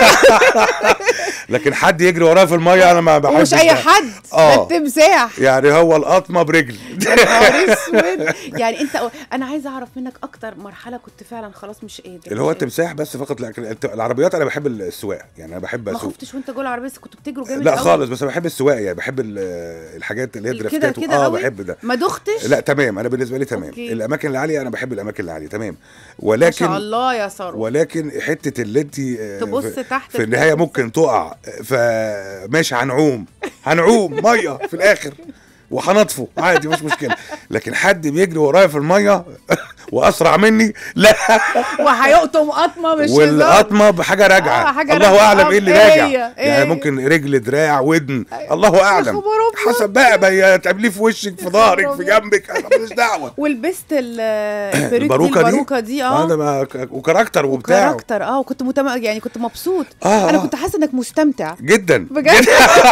لكن حد يجري ورايا في الميه انا ما بحبش ومش اي ده. حد ده آه. التمساح يعني هو القطمه برجل يا نهار اسود يعني انت انا عايزه اعرف منك اكتر مرحله كنت فعلا خلاص مش قادر اللي هو مش قادر. التمساح بس فقط لكن الت- العربيات انا بحب السواقه يعني انا بحب ما اسوق خفتش وانت جوه العربيه بس كنتوا بتجروا جامد لا قوي. خالص بس انا بحب السواقه يعني بحب ال- الحاجات اللي هي كده درافتات كده اه قوي؟ بحب ده ما دختش لا تمام انا بالنسبه لي تمام أوكي. الاماكن العاليه انا بحب الاماكن العاليه تمام ما ولكن شاء الله يا ثروت ولكن حته اللي انت آه، تبص في- تحت في النهايه ممكن تقع فماشي هنعوم هنعوم ميه في الاخر وهنطفو عادي مش مشكله لكن حد بيجري ورايا في الميه واسرع مني لا وهيقطم قطمه مش هزار. والقطمه بحاجه راجعه آه، حاجة الله راجعة. اعلم ايه اللي إيه راجع هي؟ إيه يعني هي؟ ممكن رجل دراع ودن أيوة. الله اعلم خبر أبيض. حسب بقى ما تقابليه في وشك في ظهرك في أبيض. جنبك انا ماليش دعوه ولبست ال- البريك الباروكة دي دي؟ الباروكه دي اه اه ده ما ك- وكاركتر وبتاع كاركتر اه وكنت متم... يعني كنت مبسوط آه، انا آه. كنت حاسه انك مستمتع جدا بجد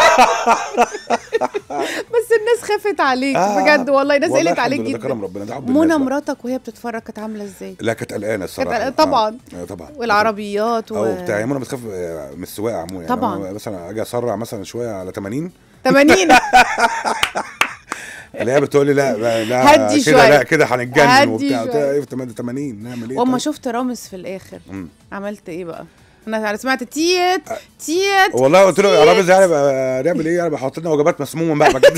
بس الناس خافت عليك آه. بجد والله الناس والله قلت عليك الحمد لله، ده كرم جدا ربنا ده حب منى الناس بقى. مراتك وهي بتتفرج كانت عامله ازاي لا كانت قلقانه الصراحه قلقانة طبعاً. آه. آه طبعا والعربيات و او بتاع هي منى بتخاف آه، من السواقه عموما يعني طبعاً. أنا مثلا اجي اسرع مثلا شويه على 80 80 اللي هي بتقول لي لا لا, لا هدي كده شوية. لا كده هنتجنن هدي وبتاع قلت لها شوية. ايه في 80 نعمل ايه واما طيب؟ شفت رامز في الاخر مم. عملت ايه بقى انا أنا سمعت تيت تيت والله قلت له يا تيت. رامز يعني بقى نعمل ايه يعني بحط لنا وجبات مسمومه بقى بجد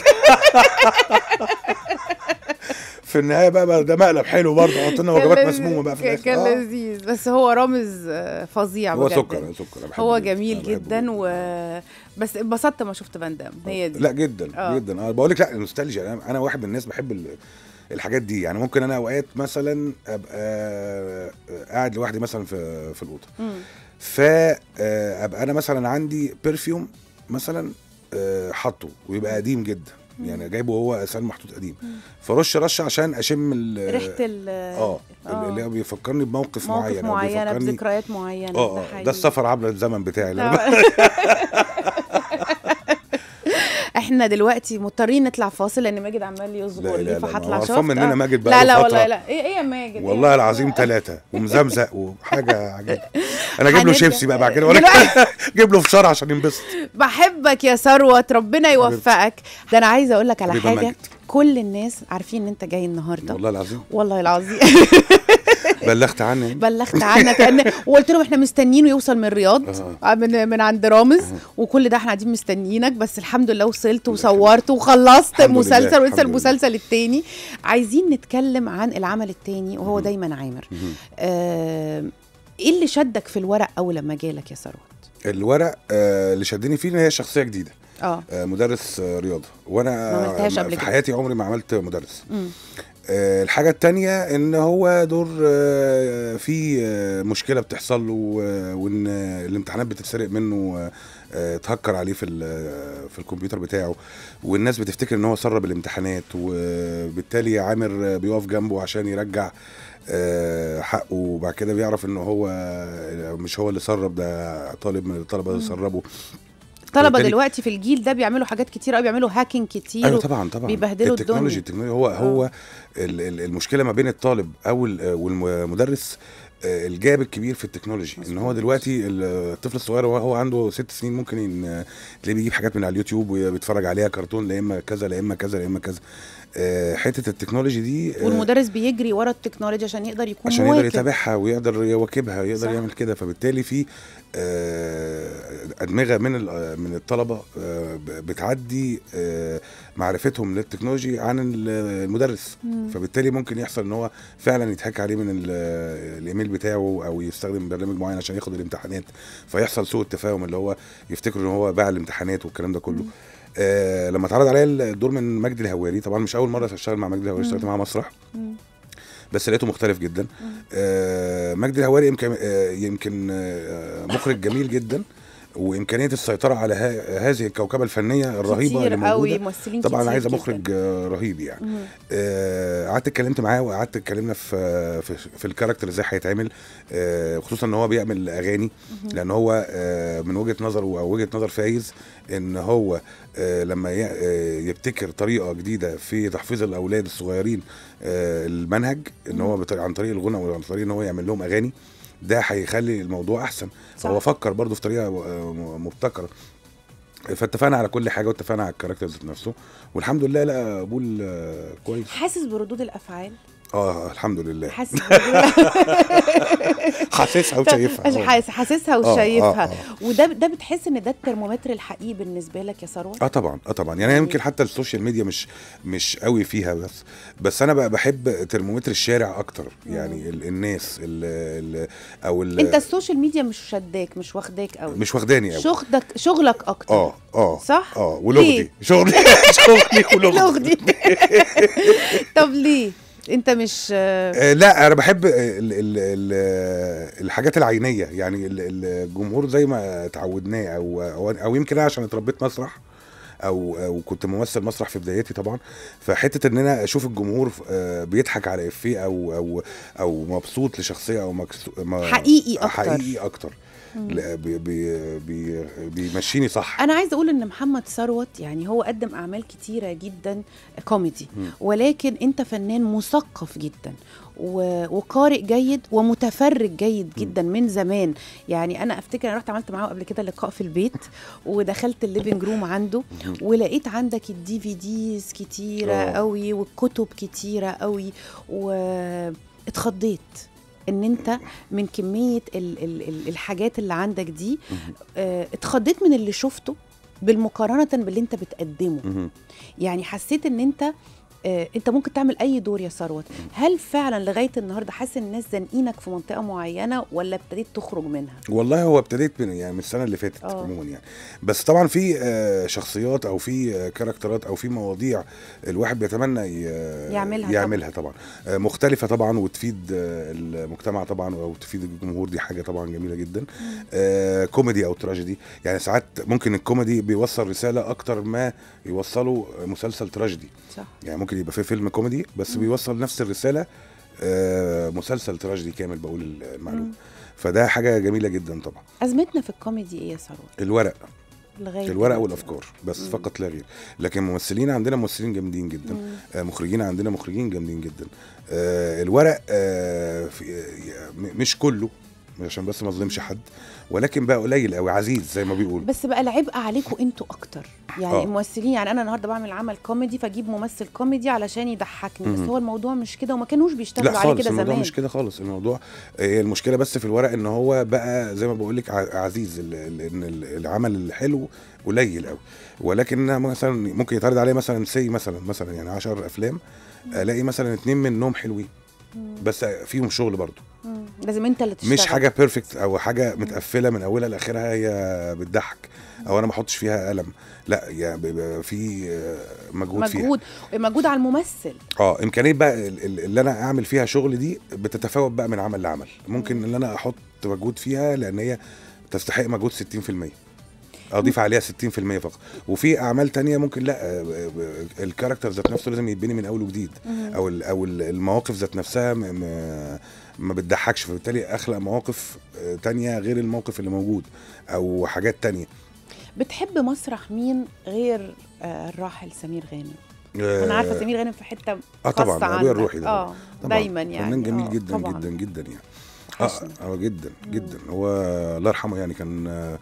في النهايه بقى, بقى ده مقلب حلو برضه حط لنا كان وجبات لذيذ- مسمومه بقى في كان- الاخر كان آه. لذيذ بس هو رامز آه، فظيع هو بجد سكر هو سكر أنا بحبه هو جداً. جميل أنا بحبه جدا و بس انبسطت ما شفت فان دام هي دي لا جدا آه. جدا انا بقول لك لا النوستالجيا انا انا واحد من الناس بحب ال- الحاجات دي يعني ممكن انا اوقات مثلا ابقى قاعد لوحدي مثلا في في الاوضه مم. فابقى انا مثلا عندي برفيوم مثلا آه، حاطه ويبقى قديم جدا يعني جايبه هو اساسا محطوط قديم فرش رشه عشان اشم ال- ريحه ال اه اللي هو بيفكرني بموقف مواقف معين أو معينه بيفكرني- بذكريات معينه اه آه، حقيقي. ده السفر عبر الزمن بتاعي اللي أنا آه. احنا دلوقتي مضطرين نطلع فاصل لان ماجد عمال لا يصغر لا لي لا فهطلع هو شفت قرفان مننا آه. ماجد بقى لا له لا فترة. والله لا ايه ايه يا ماجد والله إيه؟ العظيم ثلاثة ومزمزق وحاجة عجيبة أنا أجيب له هنبدأ- شيبسي بقى بعد كده ولا دلوقتي- أجيب له فشار عشان ينبسط بحبك يا ثروت ربنا يوفقك ده انا عايزه اقول لك على حبيبة حاجه ماجد. كل الناس عارفين ان انت جاي النهارده والله العظيم والله العظيم بلغت عني بلغت عنك لان وقلت لهم احنا مستنيينه يوصل من الرياض آه. من من عند رامز وكل ده احنا قاعدين مستنيينك بس الحمد لله وصلت وصورت وخلصت الحمد لله، مسلسل ولسه الحمد لله. المسلسل التاني عايزين نتكلم عن العمل التاني وهو دايما عامر مهم. آه ايه اللي شدك في الورق اول لما جالك يا ثروت الورق آه، اللي شدني فيه إن هي شخصية جديدة اه آه، مدرس آه، رياضة وأنا ما عملتهاش قبل في كده. حياتي عمري ما عملت مدرس مم. آه، الحاجة التانية إن هو دور آه، في آه، مشكلة بتحصل له آه، وإن الامتحانات بتتسرق منه آه، آه، اتهكر عليه في ال- في الكمبيوتر بتاعه والناس بتفتكر إن هو سرب الامتحانات وبالتالي عامر آه، بيقف جنبه عشان يرجع آه، حقه وبعد كده بيعرف إن هو آه، مش هو اللي سرب ده طالب من الطلبة اللي سربه طلبه وبالتالي- دلوقتي في الجيل ده بيعملوا حاجات كتير قوي بيعملوا هاكينج كتير ايوه و- طبعا طبعا بيبهدلوا التكنولوجي الدنيا. التكنولوجي هو هو ال- ال- المشكله ما بين الطالب او ال- والمدرس آه، الجاب الكبير في التكنولوجي ان هو دلوقتي ال- الطفل الصغير وهو عنده ست سنين ممكن ين- تلاقيه بيجيب حاجات من على اليوتيوب وبيتفرج عليها كرتون لا اما كذا لا اما كذا لا اما كذا آه، حته التكنولوجي دي آه، والمدرس بيجري ورا التكنولوجيا عشان يقدر يكون عشان يقدر مواكب يتابعها ويقدر يواكبها يقدر صح. يعمل كده فبالتالي في آه، ادمغه من ال- من الطلبه آه، ب- بتعدي آه، معرفتهم للتكنولوجي عن ال- المدرس مم. فبالتالي ممكن يحصل ان هو فعلا يضحك عليه من ال- الايميل بتاعه او يستخدم برنامج معين عشان ياخد الامتحانات فيحصل سوء التفاهم اللي هو يفتكر ان هو باع الامتحانات والكلام ده كله آه لما اتعرض عليا الدور من مجدي الهواري طبعا مش اول مره اشتغل مع مجدي الهواري اشتغلت معاه مسرح مم. بس لقيته مختلف جدا آه مجدي الهواري يمكن آه يمكن آه مخرج جميل جدا وامكانيه السيطره على ها هذه الكوكبه الفنيه الرهيبه اللي كتير قوي موجوده ممثلين طبعا كتير عايزه جداً. مخرج آه، رهيب يعني مم. آه، قعدت اتكلمت معاه وقعدت اتكلمنا في في, في الكاركتر ازاي هيتعمل آه، خصوصا ان هو بيعمل اغاني لان هو آه، من وجهه نظره او وجهه نظر فايز ان هو آه، لما ي- آه، يبتكر طريقه جديده في تحفيظ الاولاد الصغيرين آه، المنهج ان هو بط- عن طريق الغنى وعن طريق ان هو يعمل لهم اغاني ده هيخلي الموضوع احسن صح. فهو فكر برضه في طريقه آه، م- مبتكره فاتفقنا على كل حاجه واتفقنا على الكاركتر ذات نفسه والحمد لله لا قبول آه، كويس حاسس بردود الافعال اه الحمد لله حاسس بردود حاسسها وشايفها مش آه. حاسس حاسسها آه، وشايفها آه، وده ده بتحس ان ده الترمومتر الحقيقي بالنسبه لك يا ثروت اه طبعا اه طبعا يعني يمكن حتى السوشيال ميديا مش مش قوي فيها بس بس انا بقى بحب ترمومتر الشارع اكتر يعني ال الناس ال ال او ال انت السوشيال ميديا مش شداك مش واخداك قوي مش واخداني قوي شغلك شغلك اكتر اه اه صح؟ اه ولغدي ليه؟ شغلي شغلي ولغدي لغدي طب ليه انت مش آه، لا انا بحب ال ال ال الحاجات العينيه يعني ال- ال- الجمهور زي ما تعودناه او او, أو يمكن انا عشان اتربيت مسرح او او كنت ممثل مسرح في بدايتي طبعا فحته ان انا اشوف الجمهور آه، بيضحك على افيه او او او مبسوط لشخصيه او مكسو ما- حقيقي أكتر. حقيقي اكتر لا، بي بي بي بيمشيني صح انا عايزه اقول ان محمد ثروت يعني هو قدم اعمال كتيره جدا كوميدي مم. ولكن انت فنان مثقف جدا و- وقارئ جيد ومتفرج جيد جدا من زمان يعني انا افتكر انا رحت عملت معاه قبل كده لقاء في البيت ودخلت الليفنج روم عنده ولقيت عندك الدي في ديز كتيره آه. قوي والكتب كتيره قوي واتخضيت ان انت من كميه ال ال ال الحاجات اللي عندك دي آه، اتخضيت من اللي شفته بالمقارنه باللي انت بتقدمه مهم. يعني حسيت ان انت آه، انت ممكن تعمل اي دور يا ثروت هل فعلا لغايه النهارده حاسس ان الناس زانقينك في منطقه معينه ولا ابتديت تخرج منها والله هو ابتديت من يعني من السنه اللي فاتت آه. عموما يعني بس طبعا في آه، شخصيات او في آه، كاركترات او في مواضيع الواحد بيتمنى ي- يعملها يعملها طبعا آه، مختلفه طبعا وتفيد آه، المجتمع طبعا او تفيد الجمهور دي حاجه طبعا جميله جدا آه، كوميدي او تراجيدي يعني ساعات ممكن الكوميدي بيوصل رساله اكتر ما يوصله مسلسل تراجيدي صح يعني ممكن يبقى في فيلم كوميدي بس بيوصل نفس الرساله آه، مسلسل تراجيدي كامل بقول المعلومه مم. فده حاجه جميله جدا طبعا ازمتنا في الكوميدي ايه يا ثروت الورق لغايه الورق دلوقتي. والافكار بس مم. فقط لا غير لكن ممثلين عندنا ممثلين جامدين جدا مم. آه، مخرجين عندنا مخرجين جامدين جدا آه، الورق آه، في- آه، م- مش كله عشان بس ما اظلمش حد ولكن بقى قليل قوي عزيز زي ما بيقول بس بقى العبء عليكم انتوا اكتر يعني آه. الممثلين يعني انا النهارده بعمل عمل كوميدي فاجيب ممثل كوميدي علشان يضحكني بس مم. هو الموضوع مش كده وما كانوش بيشتغلوا لا عليه خالص كده الموضوع زمان مش كده خالص الموضوع آه، المشكله بس في الورق ان هو بقى زي ما بقول لك ع- عزيز ال- ال- ان ال- العمل الحلو قليل قوي ولكن مثلا ممكن يتعرض عليه مثلا سي مثلا مثلا يعني 10 افلام الاقي مثلا اتنين منهم حلوين بس فيهم شغل برضه مم. لازم انت اللي تشتغل مش حاجه بيرفكت او حاجه متقفله من اولها لاخرها هي بتضحك او انا ما احطش فيها قلم لا يعني بيبقى في آه، مجهود فيها مجهود مجهود على الممثل اه امكانيه بقى ال- ال- اللي انا اعمل فيها شغل دي بتتفاوت بقى من عمل لعمل ممكن ان انا احط مجهود فيها لان هي تستحق مجهود 60% اضيف عليها 60% فقط وفي اعمال تانية ممكن لا آه، آه، الكاركتر ذات نفسه لازم يتبني من اول وجديد او ال- او ال- المواقف ذات نفسها م- م- ما بتضحكش فبالتالي اخلق مواقف آه، تانية غير الموقف اللي موجود او حاجات تانية بتحب مسرح مين غير آه الراحل سمير غانم انا عارفه سمير غانم في حته اه طبعا خاصة ابويا عندك. الروحي ده اه طبعا دايما يعني فنان جميل آه، جدا طبعا. جدا جدا يعني حشنا. اه اه جدا جدا هو الله يرحمه يعني كان آه،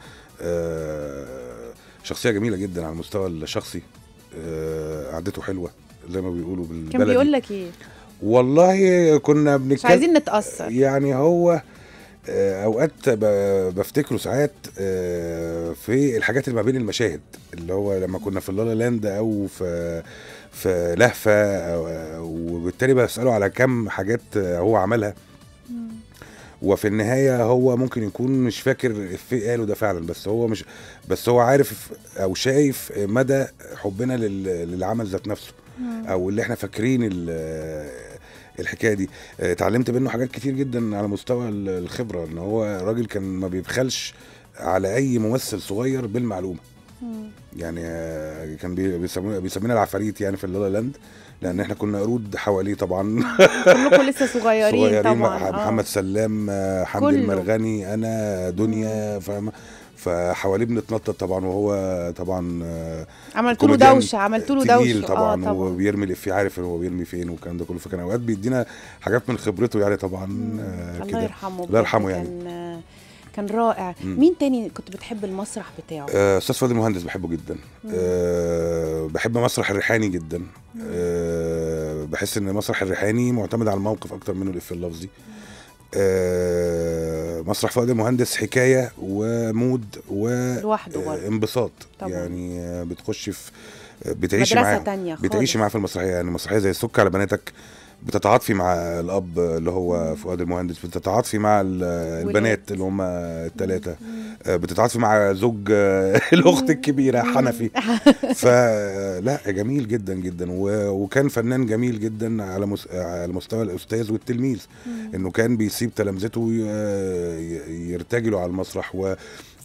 آه شخصيه جميله جدا على المستوى الشخصي آه قعدته حلوه زي ما بيقولوا بالبلدي كان بيقول لك ايه والله كنا بنتكلم مش عايزين نتاثر يعني هو آه، اوقات ب- بفتكره ساعات آه، في الحاجات اللي ما بين المشاهد اللي هو لما كنا في اللالا لاند او في في لهفه أو- وبالتالي بساله على كم حاجات آه، هو عملها وفي النهايه هو ممكن يكون مش فاكر افيه قاله ده فعلا بس هو مش بس هو عارف او شايف مدى حبنا لل- للعمل ذات نفسه او اللي احنا فاكرين ال- الحكايه دي آه، اتعلمت منه حاجات كتير جدا على مستوى ال- الخبره ان هو راجل كان ما بيبخلش على اي ممثل صغير بالمعلومه يعني آه، كان بي- بيسمونا بيسمينا العفاريت يعني في اللالا لاند لان احنا كنا قرود حواليه طبعا كلكم لسه صغيرين, صغيرين طبعا مع آه. محمد سلام آه، حمدي كله. المرغني انا دنيا فاهمه فحواليه بنتنطط طبعا وهو طبعا آه، عملتوا له كوميديان دوشه عملتوا له تقيل دوشه طبعا, اه طبعا وبيرمي الافيه عارف هو بيرمي فين والكلام ده كله فكان اوقات بيدينا حاجات من خبرته يعني طبعا آه الله كده يرحمه الله يرحمه بجد يعني. كان كان رائع مم. مين تاني كنت بتحب المسرح بتاعه آه، استاذ فؤاد المهندس بحبه جدا أه بحب مسرح الريحاني جدا أه بحس ان مسرح الريحاني معتمد على الموقف اكتر منه الافيه اللفظي أه مسرح فؤاد المهندس حكايه ومود لوحده برضه. وانبساط طبعاً. يعني آه، بتخشي في آه، بتعيشي مدرسه معاه تانية خالص بتعيشي معاه في المسرحيه يعني مسرحيه زي السك على بناتك بتتعاطفي مع الاب اللي هو فؤاد المهندس بتتعاطفي مع ال- البنات اللي هم الثلاثه بتتعاطفي مع زوج آه، الاخت الكبيره حنفي فلا جميل جدا جدا و- وكان فنان جميل جدا على مس- على مستوى الاستاذ والتلميذ انه كان بيسيب تلامذته ي- ي- يرتجلوا على المسرح و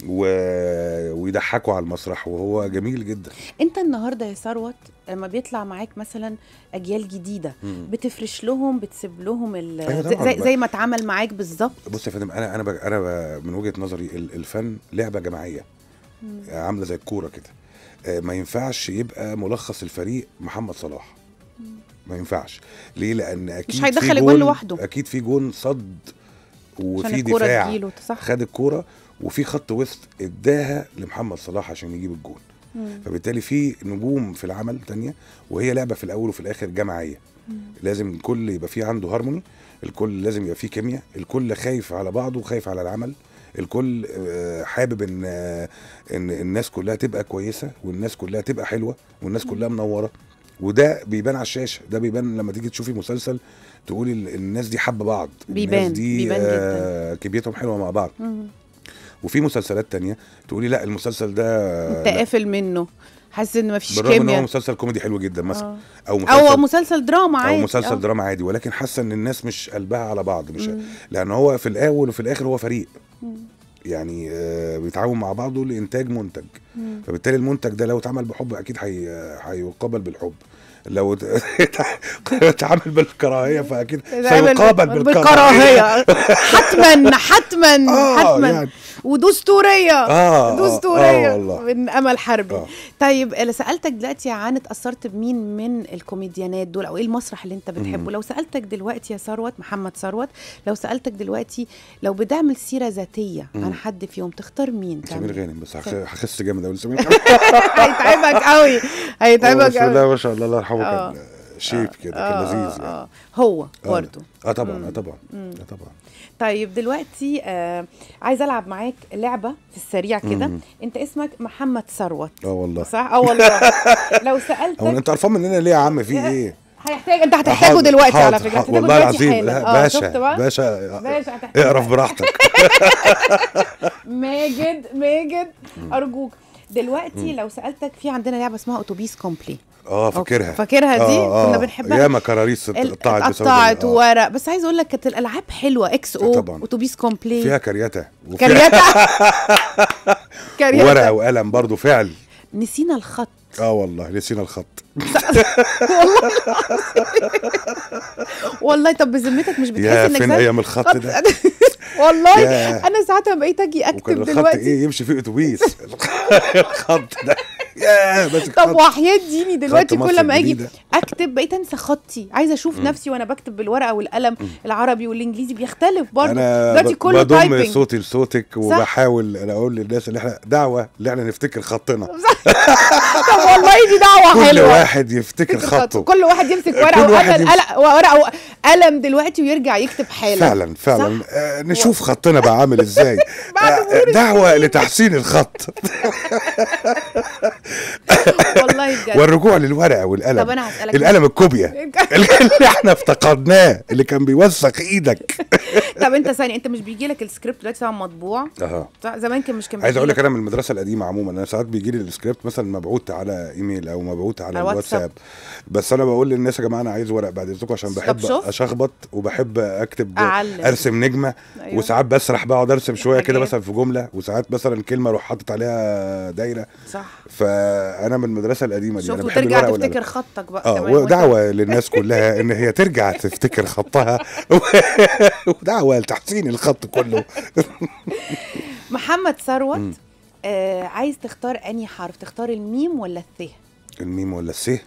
و- ويضحكوا على المسرح وهو جميل جدا انت النهارده يا ثروت لما بيطلع معاك مثلا اجيال جديده مم. بتفرش لهم بتسيب لهم ال- أيوة زي, طبعاً. زي, زي ما اتعامل معاك بالظبط بص يا فندم انا انا ب- انا ب- من وجهه نظري ال- الفن لعبه جماعيه عامله زي الكوره كده آه، ما ينفعش يبقى ملخص الفريق محمد صلاح ما ينفعش ليه لان اكيد مش في هيدخل جون- جوان لوحده. اكيد في جون صد عشان وفي الكوره دفاع تجيله صح خد الكوره وفي خط وسط اداها لمحمد صلاح عشان يجيب الجون مم. فبالتالي في نجوم في العمل تانية وهي لعبه في الاول وفي الاخر جماعيه لازم الكل يبقى فيه عنده هارموني الكل لازم يبقى فيه كيمياء الكل خايف على بعضه وخايف على العمل الكل آه، حابب ان آه، ان الناس كلها تبقى كويسه والناس كلها تبقى حلوه والناس كلها منوره وده بيبان على الشاشه ده بيبان لما تيجي تشوفي مسلسل تقولي ال- الناس دي حابه بعض بيبان، الناس دي بيبان آه، كميتهم حلوه مع بعض مم. وفي مسلسلات تانية تقولي لا المسلسل ده انت لا. قافل منه حاسس ان مفيش بالرغم ان هو كيمياء مسلسل كوميدي حلو جدا مثلا آه. او مسلسل او مسلسل دراما عادي او مسلسل آه. دراما عادي ولكن حاسه ان الناس مش قلبها على بعض مش مم. لان هو في الاول وفي الاخر هو فريق مم. يعني آه، بيتعاون مع بعضه لانتاج منتج مم. فبالتالي المنتج ده لو اتعمل بحب اكيد هي- هيقابل بالحب لو ات- اتعمل بالكراهيه فاكيد سيقابل بالكراهيه بالكراهيه حتما حتما آه، حتما يعني. ودستوريه آه، آه، دستوريه آه والله. من امل حربي آه. طيب اللي سالتك دلوقتي عن اتاثرت بمين من الكوميديانات دول او ايه المسرح اللي انت بتحبه مم. لو سالتك دلوقتي يا ثروت محمد ثروت لو سالتك دلوقتي لو بتعمل سيره ذاتيه عن مم. حد فيهم تختار مين سمير تعمل؟ غانم بس هخ- هخس جامد قوي سمير غانم هيتعبك قوي هيتعبك بس ده قوي ما شاء الله الله يرحمه آه. كان شيب كده كان لذيذ يعني هو آه. برضه اه طبعا اه طبعا مم. اه طبعا طيب دلوقتي آه عايزه العب معاك لعبه في السريع كده مم. انت اسمك محمد ثروت اه والله صح اه والله لو هو سالتك انت عارفان مننا ليه يا عم في ايه هيحتاج انت هتحتاجه حاضر، دلوقتي على حاضر، فكره حاضر. هتحتاجه والله دلوقتي العظيم حالا لا اه شفت باشا بقى باشا باشا هتحتاج اقرف براحتك ماجد ماجد ارجوك دلوقتي لو سالتك في عندنا لعبه اسمها اتوبيس كومبلي اه فاكرها فاكرها دي آه، كنا آه. بنحبها ياما كراريس ال- اتقطعت بسبب اتقطعت ال- آه. وورق بس عايزه اقول لك كانت الالعاب حلوه اكس او طبعاً. اتوبيس كومبلي فيها كرياته وفيها كرياته كرياته ورقه وقلم برضو فعل نسينا الخط اه والله نسينا الخط والله طب بذمتك مش بتحس يا انك فين زي- ايام الخط ده والله يا. انا ساعات لما بقيت اجي وكان اكتب الخط دلوقتي ايه يمشي فيه اتوبيس الخط ده يا ياه ماسك طب خط. وحياة ديني دلوقتي خط مصر كل ما اجي الجديدة. اكتب بقيت انسى خطي عايزه اشوف نفسي وانا بكتب بالورقه والقلم العربي والانجليزي بيختلف برضه انا دلوقتي ب- كله بضم تايبنج صوتي لصوتك وبحاول انا اقول للناس اللي احنا دعوه اللي احنا نفتكر خطنا طب والله دي دعوه كل حلوه واحد يفتكر خطه كل واحد يمسك كل ورقه واحد وقلم قلم- ورقه وقلم دلوقتي ويرجع يكتب حالا فعلا فعلا صح؟ آه نشوف خطنا بقى عامل ازاي بعد آه، مرور دعوه لتحسين الخط والله بجد والرجوع للورقه والقلم طب أنا هسألك القلم الكوبيا اللي احنا افتقدناه اللي كان بيوسخ ايدك طب انت ثاني انت مش بيجي لك السكريبت دلوقتي طبعا مطبوع اها صح؟ زمان كان مش كان عايز اقول لك بيجيلك- انا من المدرسه القديمه عموما انا ساعات بيجي لي السكريبت مثلا مبعوث على ايميل او مبعوث على على الواتساب واتساب. بس انا بقول للناس يا جماعه انا عايز ورق بعد اذنكم عشان طب بحب شوف. اشخبط وبحب اكتب أعلم. ارسم نجمه أيوة. وساعات بسرح بقعد ارسم شويه كده حاجات. مثلا في جمله وساعات مثلا كلمه اروح حاطط عليها دايره صح فانا من المدرسه القديمه دي شوف انا بحب وترجع الورق تفتكر والقلم خطك بقى اه كمان وانت- ودعوه للناس كلها ان هي ترجع تفتكر خطها ودعوه لتحسين الخط كله محمد ثروت آه عايز تختار انهي حرف تختار الميم ولا الث الميم ولا السه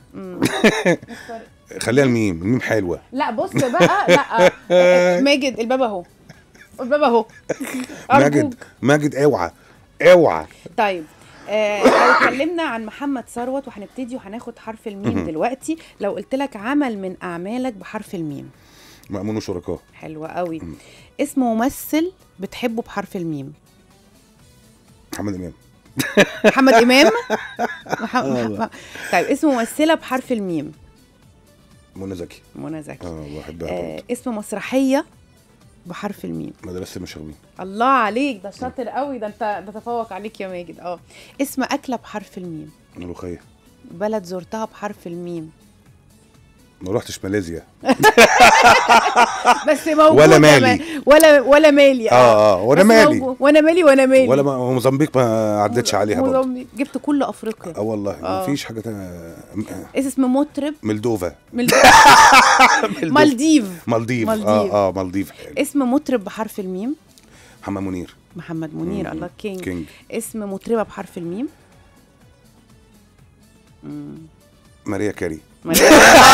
خليها الميم الميم حلوه لا بص بقى لا آه، ماجد الباب اهو الباب اهو ماجد أرجوك. ماجد اوعى اوعى طيب آه لو اتكلمنا عن محمد ثروت وهنبتدي وهناخد حرف الميم دلوقتي لو قلت لك عمل من اعمالك بحرف الميم مأمون وشركاه حلوة قوي اسم ممثل بتحبه بحرف الميم محمد امام محمد امام محمد طيب اسم ممثله بحرف الميم منى زكي منى زكي اه بحبها آه برضه اسم مسرحيه بحرف الميم مدرسه المشاغبين الله عليك ده شاطر قوي ده انت ده تفوق عليك يا ماجد اه اسم اكله بحرف الميم ملوخيه بلد زرتها بحرف الميم ما رحتش ماليزيا بس موجوده ولا ما- مالي. ولا ولا مالي اه اه وانا بس مالي موجود. وانا مالي وانا مالي ولا ما موزمبيق ما عدتش عليها برضه موزمبيق. جبت كل افريقيا اه والله آه. مفيش حاجه تانية اسم مطرب ملدوفا مالديف مالديف مالديف مالديف. اه اه مالديف اسم مطرب بحرف الميم محمد منير محمد منير مم. الله كينج. كينج اسم مطربه بحرف الميم ماريا كاري ماليش-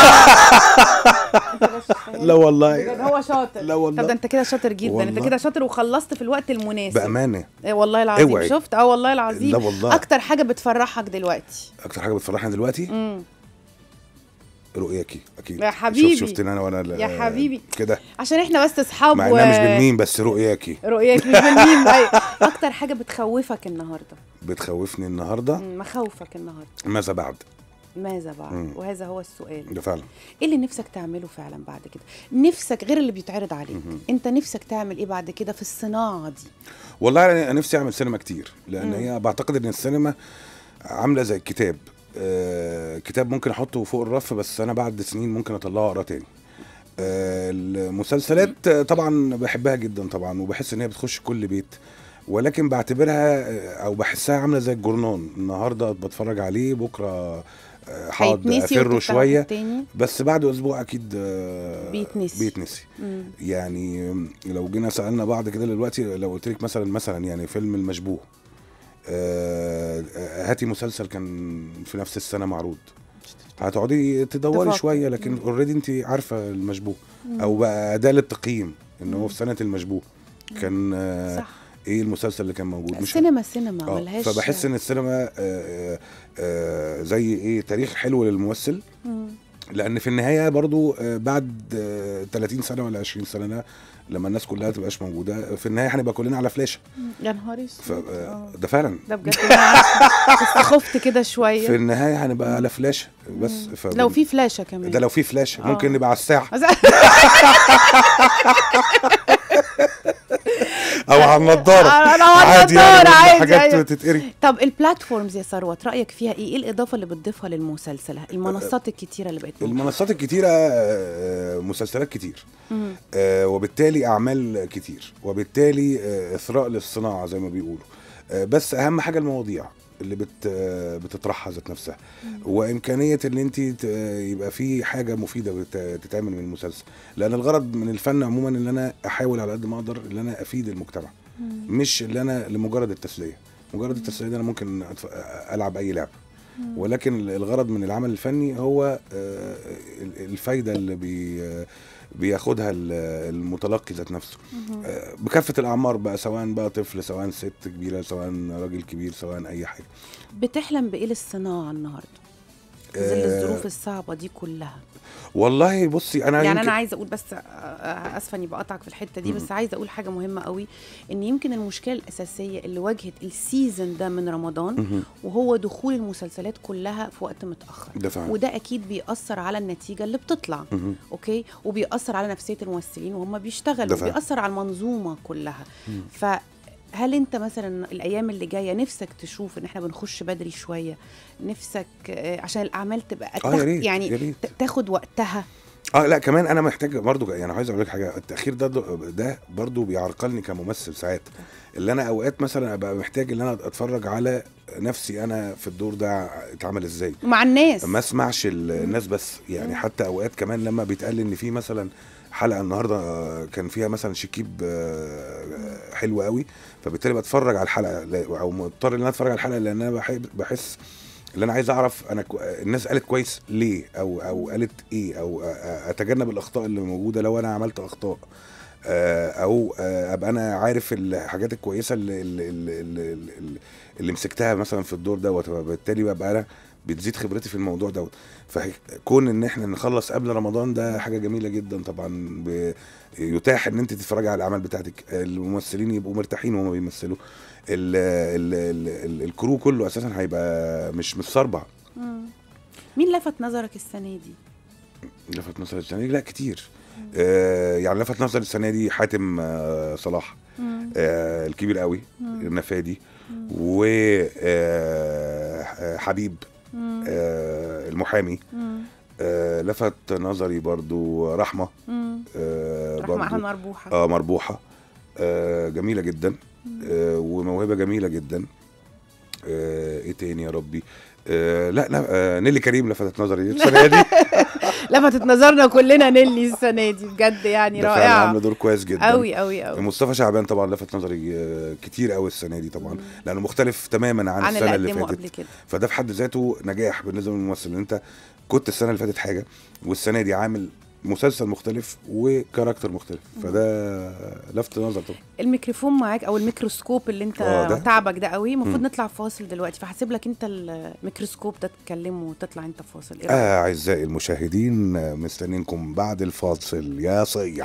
لا والله بجد هو شاطر لا والله. طب ده انت كده شاطر جدا انت والله. كده شاطر وخلصت في الوقت المناسب بامانه إيه والله العظيم اوعي. شفت اه والله العظيم لا والله. اكتر حاجه بتفرحك دلوقتي اكتر حاجه بتفرحني دلوقتي امم رؤياكي اكيد يا حبيبي. شوف شفتني انا وانا ال- يا حبيبي. كده عشان احنا بس اصحاب مع انها مش بالميم بس رؤياكي رؤياك مش بالميم أيوة. اكتر حاجه بتخوفك النهارده بتخوفني النهارده مم، مخاوفك النهارده ماذا بعد ماذا بعد مم. وهذا هو السؤال ده فعلا ايه اللي نفسك تعمله فعلا بعد كده نفسك غير اللي بيتعرض عليك انت نفسك تعمل ايه بعد كده في الصناعه دي والله انا نفسي اعمل سينما كتير لان هي بعتقد ان السينما عامله زي الكتاب آه كتاب ممكن احطه فوق الرف بس انا بعد سنين ممكن اطلعه اقراه تاني آه المسلسلات آه، طبعا بحبها جدا طبعا وبحس ان هي بتخش كل بيت ولكن بعتبرها آه، او بحسها عامله زي الجورنان النهارده بتفرج عليه بكره آه، هقعد هيتنسي افره وتفتحه شويه تاني بس بعد اسبوع اكيد آه، بيتنسي. بيتنسي مم. يعني لو جينا سالنا بعض كده دلوقتي لو قلت لك مثلا مثلا يعني فيلم المشبوه آه، آه، هاتي مسلسل كان في نفس السنه معروض هتقعدي تدوري تفكر. شويه لكن اوريدي انت عارفه المشبوه او بقى اداه للتقييم ان هو في سنه المشبوه كان آه، صح ايه المسلسل اللي كان موجود مش السينما سينما آه، ملهاش فبحس ان السينما آه، آه، آه، زي ايه تاريخ حلو للممثل مم. لان في النهايه برضو آه، بعد آه، 30 سنه ولا 20 سنه لما الناس كلها تبقاش موجوده في النهايه هنبقى كلنا على فلاشه يا نهار ف- اسود آه، آه. ده فعلا ده بجد أنا عارفة. بس خفت كده في شويه النهايه هنبقى على فلاشه بس ف لو في فلاشه كمان ده لو في فلاشه آه. ممكن نبقى على الساعه او على النضاره أنا على عادي النضارة، يعني عادي، حاجات أيوة. تتقري طب البلاتفورمز يا ثروت رايك فيها ايه ايه الاضافه اللي بتضيفها للمسلسل المنصات الكتيره اللي بقت موجودة. المنصات الكتيره آه، مسلسلات كتير مم. آه، وبالتالي اعمال كتير وبالتالي آه، اثراء للصناعه زي ما بيقولوا آه، بس اهم حاجه المواضيع اللي بت آه، بتطرحها ذات نفسها وامكانيه ان انت ت- يبقى في حاجه مفيده بت- تتعمل من المسلسل لان الغرض من الفن عموما ان انا احاول على قد ما اقدر ان انا افيد المجتمع مش اللي انا لمجرد التسليه مجرد التسليه ده انا ممكن أتف- العب اي لعبه ولكن الغرض من العمل الفني هو آه، ال- الفايده اللي بي آه، بياخدها ال- المتلقي ذات نفسه آه، بكافه الاعمار بقى سواء بقى طفل سواء ست كبيره سواء راجل كبير سواء اي حاجه بتحلم بايه للصناعه النهارده في ظل آه، الظروف الصعبه دي كلها والله بصي انا يعني يمكن- انا عايزه اقول بس آه، آه، اسفه اني بقطعك في الحته دي بس عايزه اقول حاجه مهمه قوي ان يمكن المشكله الاساسيه اللي واجهت السيزون ده من رمضان مهم. وهو دخول المسلسلات كلها في وقت متاخر ده فعلا وده اكيد بيأثر على النتيجه اللي بتطلع مهم. اوكي وبيأثر على نفسيه الممثلين وهم ده بيشتغلوا فعلا. وبيأثر على المنظومه كلها مم. فهل انت مثلا الايام اللي جايه نفسك تشوف ان احنا بنخش بدري شويه نفسك آه، عشان الاعمال تبقى اه يا تاخ- ريت يعني يا ريت ت- تاخد وقتها اه لا كمان انا محتاج برضو يعني عايز اقول لك حاجه التاخير ده ده برضو بيعرقلني كممثل ساعات اللي انا اوقات مثلا ابقى محتاج ان انا اتفرج على نفسي انا في الدور ده اتعمل ازاي مع الناس ما اسمعش ال- الناس بس يعني حتى اوقات كمان لما بيتقال لي ان في مثلا حلقه النهارده آه، كان فيها مثلا شكيب آه، حلو قوي فبالتالي بتفرج على الحلقه لا- او مضطر ان انا اتفرج على الحلقه لان انا بحب بحس اللي انا عايز اعرف انا كو... الناس قالت كويس ليه او او قالت ايه او أ- أ- اتجنب الاخطاء اللي موجوده لو انا عملت اخطاء آه، او آه، ابقى انا عارف الحاجات الكويسه اللي اللي, اللي, اللي, اللي مسكتها مثلا في الدور دوت فبالتالي ببقى انا بتزيد خبرتي في الموضوع دوت فكون ان احنا نخلص قبل رمضان ده حاجه جميله جدا طبعا ب- يتاح ان انت تتفرجي على الاعمال بتاعتك الممثلين يبقوا مرتاحين وهم بيمثلوا ال ال ال ال الكرو كله اساسا هيبقى مش متصربع مم. مين لفت نظرك السنه دي لفت نظر السنه دي لا كتير آه يعني لفت نظر السنه دي حاتم آه صلاح مم. آه الكبير قوي النفادي و آه حبيب مم. آه المحامي مم. آه لفت نظري برضو رحمه مم. آه رحمة برضو أحمد مربوحة اه مربوحه آه جميله جدا آه وموهبه جميله جدا آه ايه تاني يا ربي آه لا لا آه نيلي كريم لفتت نظري السنه دي لفتت نظرنا كلنا نيلي السنة دي بجد يعني ده فعلا عامله رائعة دور كويس جدا قوي قوي قوي مصطفى شعبان طبعا لفت نظري آه، كتير قوي السنه دي طبعا لانه مختلف تماما عن, عن السنه اللي اللي قدمه فاتت قبل كده فده في حد ذاته نجاح بالنسبه للممثل ان انت كنت السنه اللي فاتت حاجه والسنه دي عامل مسلسل مختلف وكاركتر مختلف فده لفت نظر طبعا الميكروفون معاك او الميكروسكوب اللي انت آه، ده. تعبك ده قوي المفروض مم. نطلع فاصل دلوقتي فهسيب لك انت الميكروسكوب ده تتكلمه وتطلع انت فاصل ايه رأيك؟ آه اعزائي المشاهدين آه، مستنينكم بعد الفاصل يا صيع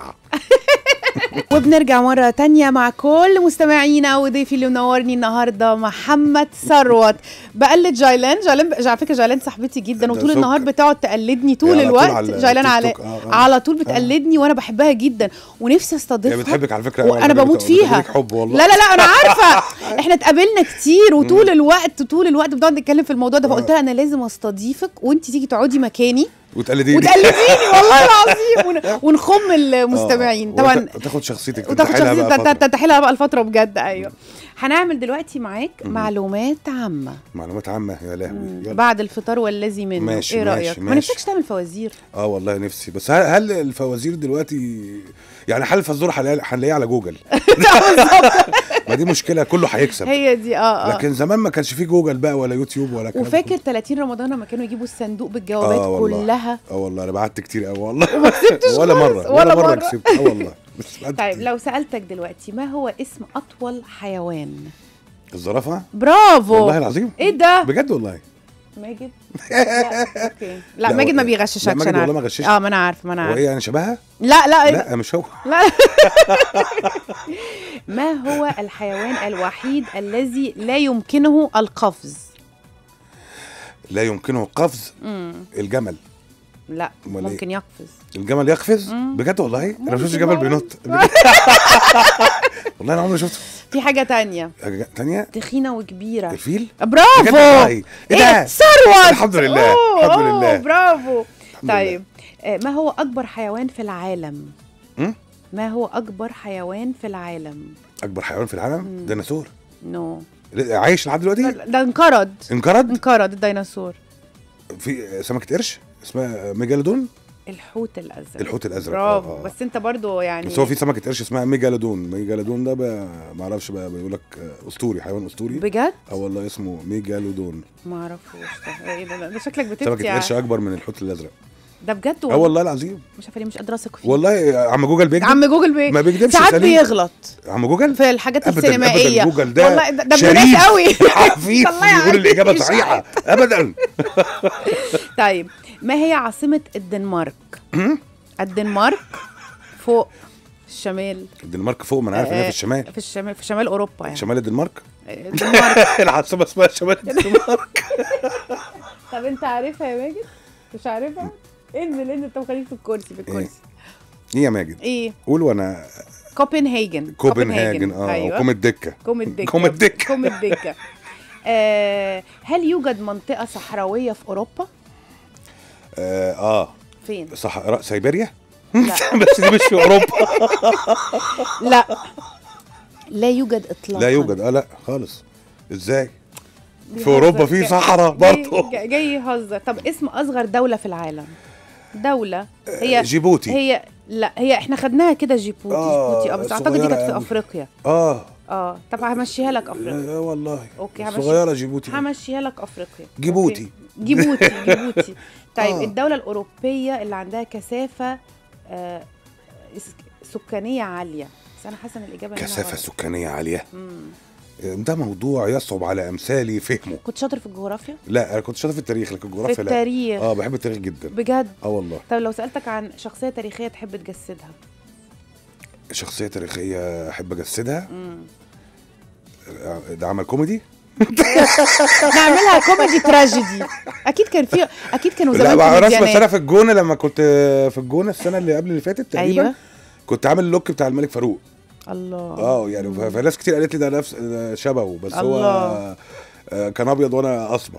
وبنرجع مرة تانية مع كل مستمعينا وضيفي اللي منورني النهاردة محمد ثروت بقلد جايلان جايلان على فكرة جايلان صاحبتي جدا ده وطول سك. النهار بتقعد تقلدني طول على طول الوقت على جايلان التيك على توك، آه، آه. على طول بتقلدني وانا بحبها جدا ونفسي هي استضيفها بتحبك على فكره وانا على فكرة بموت بت- فيها بتديك حب والله لا لا لا انا عارفه احنا اتقابلنا كتير وطول الوقت طول الوقت بنقعد نتكلم في الموضوع ده فقلت لها انا لازم استضيفك وانت تيجي تقعدي مكاني وتقلديني وتقلديني والله العظيم ون- ونخم المستمعين آه، طبعا وت- وتاخد شخصيتك وتاخد تنتحلها بقى شخصيتك فترة. تنتحلها بقى الفتره بجد ايوه هنعمل دلوقتي معاك معلومات عامه معلومات عامه يا لهوي يلا. بعد الفطار والذي منه ماشي، ايه ماشي، رايك ما ماشي. نفسكش تعمل فوازير اه والله نفسي بس هل, هل الفوازير دلوقتي يعني حل الفزوره هنلاقي- هنلاقيه على جوجل ما دي مشكله كله هيكسب هي دي اه اه لكن زمان ما كانش فيه جوجل بقى ولا يوتيوب ولا الكلام ده وفاكر كله. 30 رمضان لما كانوا يجيبوا الصندوق بالجوابات آه والله. كلها اه والله انا بعت كتير قوي والله وما كسبتش ولا خالص، مره ولا ولا مره مرة. كسبت اه والله بس بعت طيب كتير. لو سالتك دلوقتي ما هو اسم اطول حيوان الزرافه برافو والله العظيم ايه ده بجد والله ماجد لا اوكي لا, لا، ماجد ما هو- بيغششكش لا، ماجد انا والله ما عارفة. غششني. اه ما انا عارفه ما انا هو عارفه ايه يعني شبهها لا لا لا مش هو لا ما هو الحيوان الوحيد الذي لا يمكنه القفز لا يمكنه قفز مم. الجمل لا أمال إيه؟ ممكن يقفز الجمل يقفز مم. بجد والله انا ما ممكن شفتش جمل بقى. بينط والله انا عمري ما شفته في حاجه تانية حاجة تانية تخينه وكبيره الفيل برافو بجد والله. ايه ايه ده ثروت الحمد لله، أوه، الحمد أوه، لله. برافو الحمد طيب آه، ما هو اكبر حيوان في العالم مم؟ ما هو اكبر حيوان في العالم اكبر حيوان في العالم ديناصور نو عايش لحد دلوقتي ده انقرض انقرض انقرض الديناصور في سمكه قرش اسمها ميجالودون الحوت الازرق الحوت الازرق برافو آه، آه. بس انت برضو يعني بس هو في سمكه قرش اسمها ميجالودون ميجالودون ده بقى ما اعرفش بقى بيقول لك آه، اسطوري حيوان اسطوري بجد اه والله اسمه ميجالودون ما اعرفوش ده ايه ده, ده شكلك سمكه بتفتي قرش ع- اكبر من الحوت الازرق ده بجد اه والله والله العظيم مش عارفه ليه مش قادره اثق فيه والله عم جوجل بيكذب عم جوجل بي ما بيكذبش ساعات سليم. بيغلط عم جوجل في الحاجات ابدا السينمائيه ابدا جوجل ده والله ده, ده ابن شريف ناس قوي عفيف طلعي يقول عني الاجابه مش صحيحه ابدا طيب ما هي عاصمه الدنمارك الدنمارك فوق الشمال الدنمارك فوق ما انا عارف ان هي آه، في الشمال في الشمال في شمال اوروبا يعني شمال الدنمارك الدنمارك العاصمه اسمها شمال الدنمارك طب انت عارفها يا ماجد مش عارفها انزل انزل انت مخليك في الكرسي في الكرسي ايه يا ماجد ايه قول وانا كوبنهاجن كوبنهاجن اه ايوه وكوم الدكه كوم الدكه كوم الدكة. كوم الدكه آه هل يوجد منطقه صحراويه في اوروبا اه, آه. فين صحراء سيبيريا لا بس دي مش في اوروبا لا لا يوجد اطلاقا لا يوجد اه لا خالص ازاي في بيهزر. اوروبا في جاي- صحراء جاي- برضه جاي- جاي يهزر طب اسم اصغر دوله في العالم دوله هي جيبوتي هي لا هي احنا خدناها كده جيبوتي آه، جيبوتي اه بس اعتقد دي صغيرة كانت في أوي. افريقيا اه اه طب همشيها لك افريقيا لا والله اوكي همشي صغيره جيبوتي همشيها لك افريقيا جيبوتي. أوكي. جيبوتي جيبوتي طيب آه. الدوله الاوروبيه اللي عندها كثافه آه اس- سكانيه عاليه بس انا حاسه ان الاجابه هنا كثافه غلط. سكانيه عاليه مم. ده موضوع يصعب على امثالي فهمه كنت شاطر في الجغرافيا لا انا كنت شاطر في التاريخ لكن في الجغرافيا لا التاريخ اه بحب التاريخ جدا بجد اه والله طب لو سالتك عن شخصيه تاريخيه تحب تجسدها شخصيه تاريخيه احب اجسدها مم. آه، ده عمل كوميدي نعملها كوميدي تراجيدي اكيد كان في اكيد كانوا لا زمان بعرف بس انا كوميديانات في الجونه لما كنت في الجونه السنه اللي قبل اللي فاتت تقريبا ايوه كنت عامل اللوك بتاع الملك فاروق الله اه يعني ف- فناس كتير قالت لي ده نفس ده شبهه بس هو الله. آه، كان ابيض وانا اسمر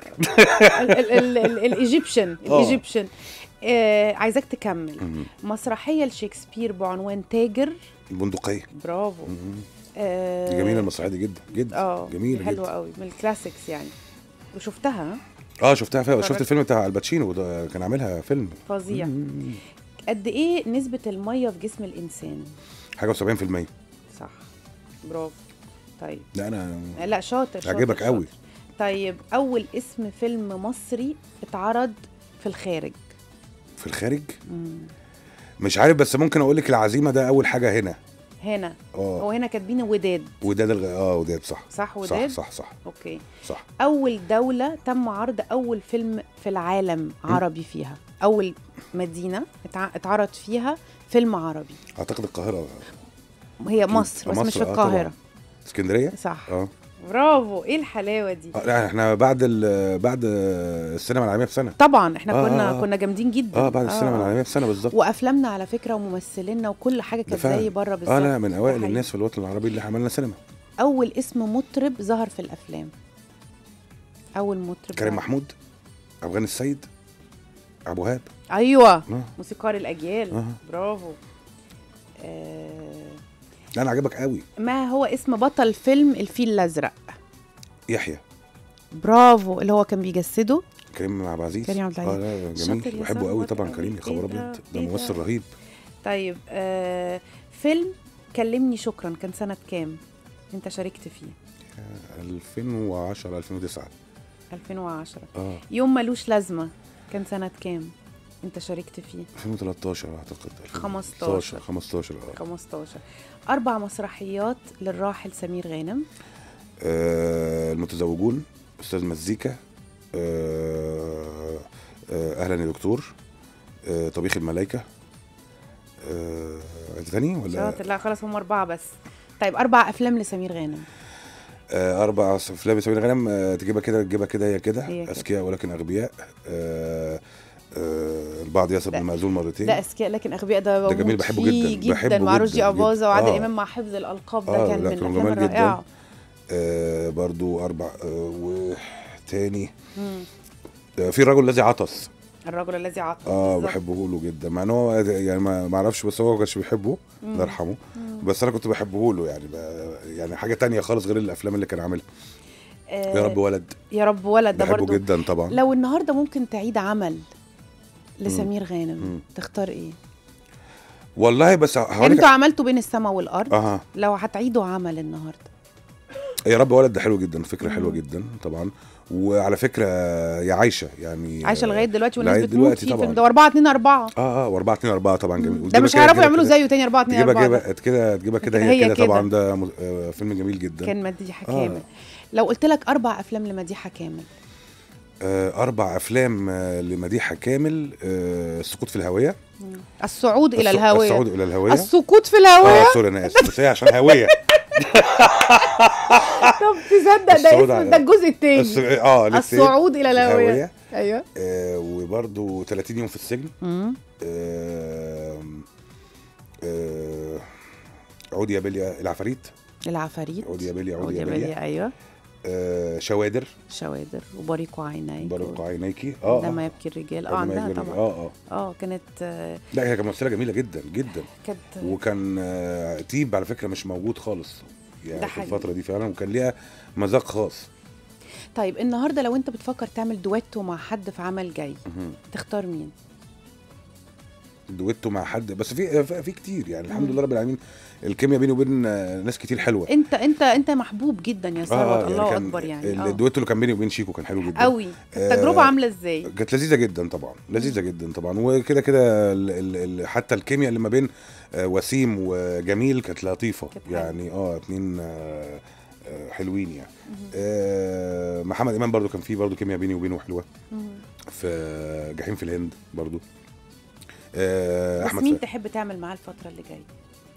الايجيبشن آه. الايجيبشن آه عايزاك تكمل مسرحيه لشكسبير بعنوان تاجر البندقيه برافو آه دي جميله المسرحيه دي جدا جدا اه جميله حلوه جدا قوي من الكلاسيكس يعني وشفتها اه شفتها فيها شفت اتفرجت. الفيلم بتاع الباتشينو ده كان عاملها فيلم فظيع قد ايه نسبه الميه في جسم الانسان حاجه و70% صح برافو طيب لا انا لا شاطر شاطر عجبك شاطر. قوي طيب اول اسم فيلم مصري اتعرض في الخارج في الخارج مم. مش عارف بس ممكن اقول لك العزيمه ده اول حاجه هنا هنا اه هو هنا كاتبين وداد وداد الغ... اه وداد صح صح صح وداد صح صح اوكي صح اول دوله تم عرض اول فيلم في العالم عربي فيها اول مدينه اتع- اتعرض فيها فيلم عربي اعتقد القاهره هي مصر بس مصر، مش في آه، القاهره طبعاً. اسكندريه صح اه برافو ايه الحلاوه دي آه، لا احنا بعد ال... بعد السينما العالميه بسنه طبعا احنا آه، كنا آه، آه. كنا جامدين جدا اه بعد السينما العالميه بسنه بالظبط وافلامنا على فكره وممثلينا وكل حاجه ده كانت فعلا. زي بره بالظبط اه لا من ده اوائل حقيقي. الناس في الوطن العربي اللي عملنا سينما اول اسم مطرب ظهر في الافلام اول مطرب كريم ظهر. محمود افغان السيد ابو هاب ايوه اه موسيقار الاجيال آه. برافو آه لا انا عجبك قوي ما هو اسم بطل فيلم الفيل الازرق يحيى برافو اللي هو كان بيجسده كريم عبد العزيز كريم عبد العزيز. اه لا شاطر جميل يا بحبه قوي ثروت طبعا أوي. كريم يا خبر إيه ده؟ ابيض ده إيه ممثل ده؟ رهيب طيب آه فيلم كلمني شكرا كان سنة كام انت شاركت فيه 2010 2009 2010 اه يوم ملوش لازمة كان سنة كام انت شاركت فيه 2013 اعتقد 15. 15 اه 15 أربع مسرحيات للراحل سمير غانم آه، المتزوجون استاذ مزيكا آه، آه، اهلا يا دكتور آه، طبيخ الملايكه آه، عايز تاني ولا شاطر لا خلاص هم أربعة بس طيب أربع أفلام لسمير غانم آه، اربع افلام سمير غانم آه، تجيبها كده تجيبها كده هي كده هي كده. اذكياء ولكن اغبياء آه، آه، البعض يسب لا. المأذون مرتين ده أذكياء لكن أغبياء ده ده جميل، بموت بحبه فيه جداً، بحبه مع رشدي جداً، أباظة جداً. وعادل آه. إمام مع حفظ الألقاب ده آه، كان لا، من كان الأفلام جمال جداً. الرائعة آه، برضو اربع آه، وتاني مم. آه، في الرجل الذي عطس الرجل الذي عطس اه بالظبط. بحبه له جدا مع ان هو يعني ما ما اعرفش بس هو ما كانش بيحبه مم. الله يرحمه مم. بس انا كنت بحبه له يعني ب- يعني حاجه تانية خالص غير الافلام اللي كان عاملها آه، يا رب ولد يا رب ولد ده بحبه برضو جدا طبعا لو النهارده ممكن تعيد عمل لسمير غانم مم. تختار ايه والله بس يعني هقول انتوا عملتوا بين السماء والارض اها لو هتعيدوا عمل النهارده يا رب ولد ده حلو جدا فكره مم. حلوه جدا طبعا وعلى فكره يا عايشه يعني عايشه لغايه دلوقتي والناس لغاية بتموت دلوقتي فيه طبعاً. في ده 4 2 4 اه اه و4 2 4 طبعا جميل ده مش هيعرفوا يعملوا زيه تاني 4 2 تجيبها 4 كده كده تجيبها كده كده هي هي كده كده. طبعا ده م- آه، فيلم جميل جدا كان مديحه آه. كامل لو قلت لك اربع افلام لمديحه كامل آه اربع افلام آه لمديحه كامل آه السقوط في الهويه الصعود الى الص- الهاويه الصعود الى الهويه السقوط في اه الهاويه سوري انا اسف بس هي عشان هويه طب تصدق ده الصعود اسم على- ده الجزء الثاني الص- اه الاثنين. الصعود الى الهاويه الهويه ايوه آه وبرده 30 يوم في السجن مم. آه آه عود يا بليا العفاريت العفاريت عود يا بليا عود عود يا يا بليا بليا ايوه آه شوادر شوادر وبريق عينيك برق عينيكي اه عندما آه. يبكي الرجال اه عندما عندها يجري- طبعا اه اه اه كانت آه، لا هي كانت ممثله جميله جدا جدا كانت وكان آه، تيب على فكره مش موجود خالص ده يعني في حقيقي. الفتره دي فعلا وكان ليها مذاق خاص طيب النهارده لو انت بتفكر تعمل دويتو مع حد في عمل جاي مهم. تختار مين؟ دويتو مع حد بس في في في كتير يعني الحمد مم. لله رب العالمين الكيمياء بيني وبين آه، ناس كتير حلوه انت انت انت محبوب جدا يا ثروت يعني الله كان اكبر يعني اه الدويتو اللي كان بيني وبين شيكو كان حلو جدا قوي التجربه آه، عامله ازاي؟ كانت لذيذه جدا طبعا لذيذه جدا طبعا وكده كده ال- ال- ال- حتى الكيمياء اللي ما بين آه، وسيم وجميل كانت لطيفه كانت حلوة. يعني اه اتنين آه، آه، حلوين يعني آه، محمد امام برضو كان فيه برضو كيمياء بيني وبينه حلوه مم. في جحيم في الهند برضو آه، بس احمد مين ف... تحب تعمل معاه الفتره اللي جايه؟